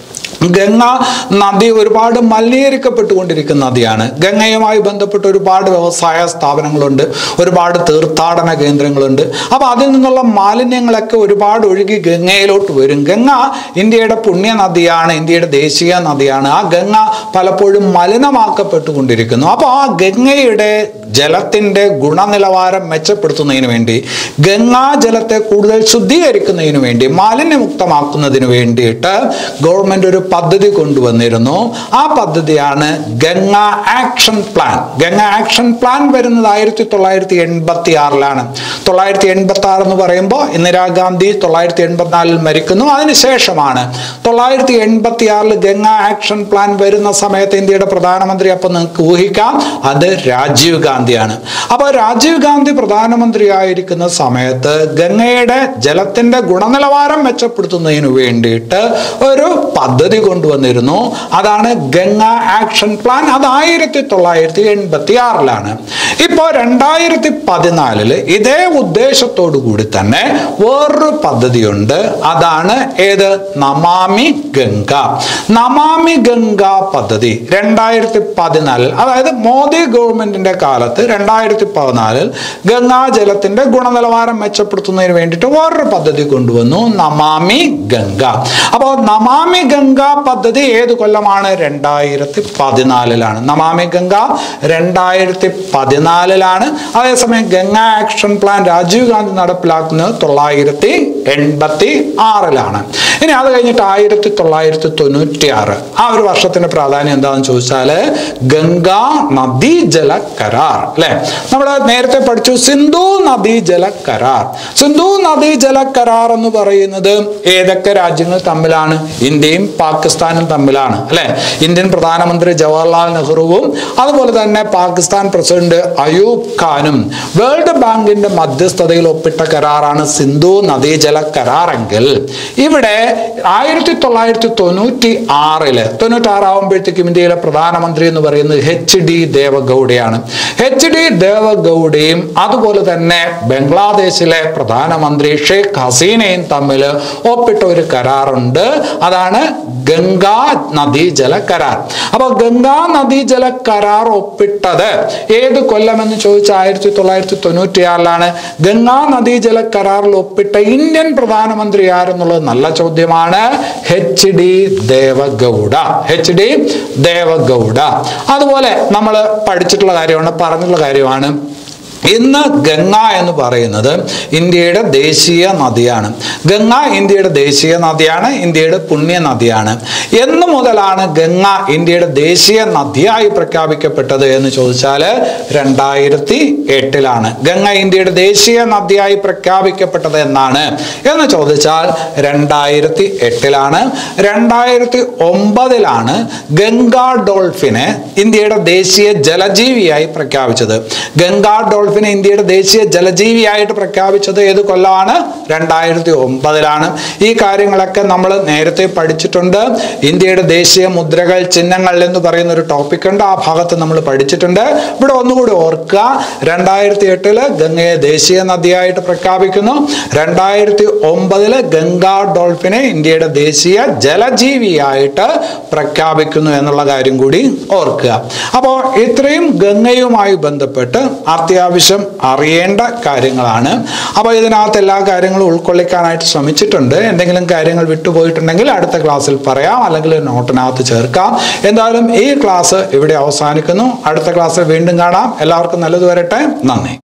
ഗംഗ നദി ഒരുപാട് മലിനീകരിക്കപ്പെട്ടുകൊണ്ടിരിക്കുന്ന നദിയാണ് ഗംഗയുമായി ബന്ധപ്പെട്ട് ഒരുപാട് വ്യവസായ സ്ഥാപനങ്ങളുണ്ട് ഒരുപാട് തീർത്ഥാടന കേന്ദ്രങ്ങളുണ്ട് അപ്പോൾ അതിൽ നിന്നുള്ള മാലിന്യങ്ങളൊക്കെ ഒരുപാട് ഒഴുകി ഗംഗയിലോട്ട് വരും ഗംഗ ഇന്ത്യയുടെ പുണ്യ നദിയാണ് ഇന്ത്യയുടെ ദേശീയ നദിയാണ് ആ ഗംഗ പലപ്പോഴും മലിനമാക്കപ്പെട്ടുകൊണ്ടിരിക്കുന്നു അപ്പോൾ ആ ഗംഗയുടെ ജലത്തിന്റെ ഗുണനിലവാരം മെച്ചപ്പെടുത്തുന്നതിന് വേണ്ടി ഗംഗാജലത്തെ കൂടുതൽ ശുദ്ധീകരിക്കുന്നതിന് വേണ്ടി മാലിന്യമുക്തമാക്കുന്നതിന് വേണ്ടിയിട്ട് ഗവൺമെന്റ് ഒരു പദ്ധതി കൊണ്ടുവന്നിരുന്നു ആ പദ്ധതിയാണ് Ganga action plan Ganga action plan വരുന്നത് ആയിരത്തി തൊള്ളായിരത്തി എൺപത്തി ആറിലാണ് തൊള്ളായിരത്തി എൺപത്തി ആറ് എന്ന് പറയുമ്പോൾ ഇന്ദിരാഗാന്ധി തൊള്ളായിരത്തി എൺപത്തിനാലിൽ മരിക്കുന്നു അതിനുശേഷമാണ് തൊള്ളായിരത്തി എൺപത്തി ആറിൽ ഗംഗ ആക്ഷൻ പ്ലാൻ വരുന്ന സമയത്ത് ഇന്ത്യയുടെ പ്രധാനമന്ത്രി അപ്പം നിങ്ങൾക്ക് ഊഹിക്കാം അത് രാജീവ് ഗാന്ധിയാണ് അപ്പോൾ രാജീവ് ഗാന്ധി പ്രധാനമന്ത്രിയായിരിക്കുന്ന സമയത്ത് ഗംഗയുടെ ജലത്തിന്റെ ഗുണനിലവാരം മെച്ചപ്പെടുത്തുന്നതിന് വേണ്ടിയിട്ട് ഒരു പദ്ധതി കൊണ്ടുവന്നിരുന്നു അതാണ് ഗംഗ ആക്ഷൻ പ്ലാൻ അത് ആയിരത്തി തൊള്ളായിരത്തി എൺപത്തി ആറിലാണ് ഇപ്പോൾ രണ്ടായിരത്തി പതിനാലില് ഇതേ ഉദ്ദേശത്തോടു കൂടി തന്നെ വേറൊരു പദ്ധതിയുണ്ട് അതാണ് ഏത് നമാമി ഗംഗ നമാമി ഗംഗ പദ്ധതി രണ്ടായിരത്തി പതിനാലിൽ അതായത് മോദി ഗവൺമെന്റിന്റെ കാലത്ത് രണ്ടായിരത്തി പതിനാലിൽ ഗംഗാജലത്തിന്റെ ഗുണനിലവാരം മെച്ചപ്പെടുത്തുന്നതിന് വേണ്ടിയിട്ട് വേറൊരു പദ്ധതി കൊണ്ടുവന്നു നമാമി ഗംഗ അപ്പോൾ നമാമി ഗംഗ പദ്ധതി ഏത് കൊല്ലമാണ് രണ്ടായിരത്തി പതിനാലിലാണ് നമാമി ഗംഗ രണ്ടായിരത്തി പതിനാലിലാണ് അതേസമയം ഗംഗ ആക്ഷൻ പ്ലാൻ രാജീവ് ഗാന്ധി നടപ്പിലാക്കുന്നത് തൊള്ളായിരത്തി എൺപത്തി ആറിലാണ് ഇനി അത് കഴിഞ്ഞിട്ട് ആയിരത്തി തൊള്ളായിരത്തി തൊണ്ണൂറ്റി ആറ് ആ ഒരു വർഷത്തിന്റെ പ്രാധാന്യം എന്താണെന്ന് ചോദിച്ചാൽ ഗംഗാ നദീജല കരാർ അല്ലെ നമ്മൾ നേരത്തെ പഠിച്ചു സിന്ധു നദീജല കരാർ സിന്ധു നദീജല കരാർ എന്ന് പറയുന്നത് ഏതൊക്കെ രാജ്യങ്ങൾ തമ്മിലാണ് ഇന്ത്യയും പാകിസ്ഥാനും തമ്മിലാണ് അല്ലെ ഇന്ത്യൻ പ്രധാനമന്ത്രി ജവഹർലാൽ നെഹ്റുവും അതുപോലെ തന്നെ പാകിസ്ഥാൻ പ്രസിഡന്റ് അയൂബ് ഖാനും വേൾഡ് ബാങ്കിന്റെ മധ്യസ്ഥതയിൽ ഒപ്പിട്ട കരാറാണ് സിന്ധു നദീജല കരാറെങ്കിൽ ഇവിടെ ആയിരത്തി തൊള്ളായിരത്തി തൊണ്ണൂറ്റി ആറില് തൊണ്ണൂറ്റി ആറാവുമ്പോഴത്തേക്കും ഇന്ത്യയിലെ പ്രധാനമന്ത്രി എന്ന് പറയുന്നത് എച്ച് ഡി ദേവഗൌഡയാണ് എച്ച് ഡി ദേവഗൌഡയും അതുപോലെ തന്നെ ബംഗ്ലാദേശിലെ പ്രധാനമന്ത്രി ഷെയ്ഖ് ഹസീനയും തമ്മിൽ ഒപ്പിട്ട ഒരു കരാറുണ്ട് അതാണ് ഗംഗാ നദീജല കരാർ അപ്പൊ ഗംഗാ നദീജല കരാർ ഒപ്പിട്ടത് ഏത് കൊല്ലമെന്ന് ചോദിച്ചാൽ ആയിരത്തി തൊള്ളായിരത്തി തൊണ്ണൂറ്റി ആറിലാണ് ഗംഗാ നദീജല കരാറിൽ ഒപ്പിട്ട ഇന്ത്യൻ പ്രധാനമന്ത്രി ആരെന്നുള്ളത് നല്ല ചോദ്യമാണ് H D Deve Gowda H D Deve Gowda അതുപോലെ നമ്മൾ പഠിച്ചിട്ടുള്ള കാര്യമാണ് പറഞ്ഞിട്ടുള്ള കാര്യമാണ് ഇന്ന് ഗംഗ എന്ന് പറയുന്നത് ഇന്ത്യയുടെ ദേശീയ നദിയാണ് ഗംഗ ഇന്ത്യയുടെ ദേശീയ നദിയാണ് ഇന്ത്യയുടെ പുണ്യ നദിയാണ് എന്ന് മുതലാണ് ഗംഗ ഇന്ത്യയുടെ ദേശീയ നദിയായി പ്രഖ്യാപിക്കപ്പെട്ടത് എന്ന് ചോദിച്ചാൽ രണ്ടായിരത്തി എട്ടിലാണ് ഗംഗ ഇന്ത്യയുടെ ദേശീയ നദിയായി പ്രഖ്യാപിക്കപ്പെട്ടത് എന്നാണ് എന്ന് ചോദിച്ചാൽ രണ്ടായിരത്തി എട്ടിലാണ് രണ്ടായിരത്തി ഒമ്പതിലാണ് ഗംഗാ ഡോൾഫിനെ ഇന്ത്യയുടെ ദേശീയ ജലജീവിയായി പ്രഖ്യാപിച്ചത് ഗംഗാ ഡോൾഫിനെ ഇന്ത്യയുടെ ദേശീയ ജലജീവിയായിട്ട് പ്രഖ്യാപിച്ചത് ഏത് കൊല്ലമാണ് രണ്ടായിരത്തി ഒമ്പതിലാണ് ഈ കാര്യങ്ങളൊക്കെ നമ്മൾ നേരത്തെ പഠിച്ചിട്ടുണ്ട് ഇന്ത്യയുടെ ദേശീയ മുദ്രകൾ ചിഹ്നങ്ങൾ എന്ന് പറയുന്ന ഒരു ടോപ്പിക് ഉണ്ട് ആ ഭാഗത്ത് നമ്മൾ പഠിച്ചിട്ടുണ്ട് ഇവിടെ ഒന്നുകൂടി ഓർക്കുക രണ്ടായിരത്തി എട്ടില് ഗംഗയെ ദേശീയ നദിയായിട്ട് പ്രഖ്യാപിക്കുന്നു രണ്ടായിരത്തി ഒമ്പതില് ഗംഗാ ഡോൾഫിനെ ഇന്ത്യയുടെ ദേശീയ ജലജീവിയായിട്ട് പ്രഖ്യാപിക്കുന്നു എന്നുള്ള കാര്യം കൂടി ഓർക്കുക അപ്പോൾ ഇത്രയും ഗംഗയുമായി ബന്ധപ്പെട്ട് അത്യാവശ്യം അറിയേണ്ട കാര്യങ്ങളാണ് അപ്പോൾ ഇതിനകത്ത് എല്ലാ കാര്യങ്ങളും ഉൾക്കൊള്ളിക്കാനായിട്ട് ശ്രമിച്ചിട്ടുണ്ട് എന്തെങ്കിലും കാര്യങ്ങൾ വിട്ടുപോയിട്ടുണ്ടെങ്കിൽ അടുത്ത ക്ലാസ്സിൽ പറയാം അല്ലെങ്കിൽ നോട്ടിനകത്ത് ചേർക്കാം എന്തായാലും ഈ ക്ലാസ് ഇവിടെ അവസാനിക്കുന്നു അടുത്ത ക്ലാസ്സിൽ വീണ്ടും കാണാം എല്ലാവർക്കും നല്ലത് വരട്ടെ നന്ദി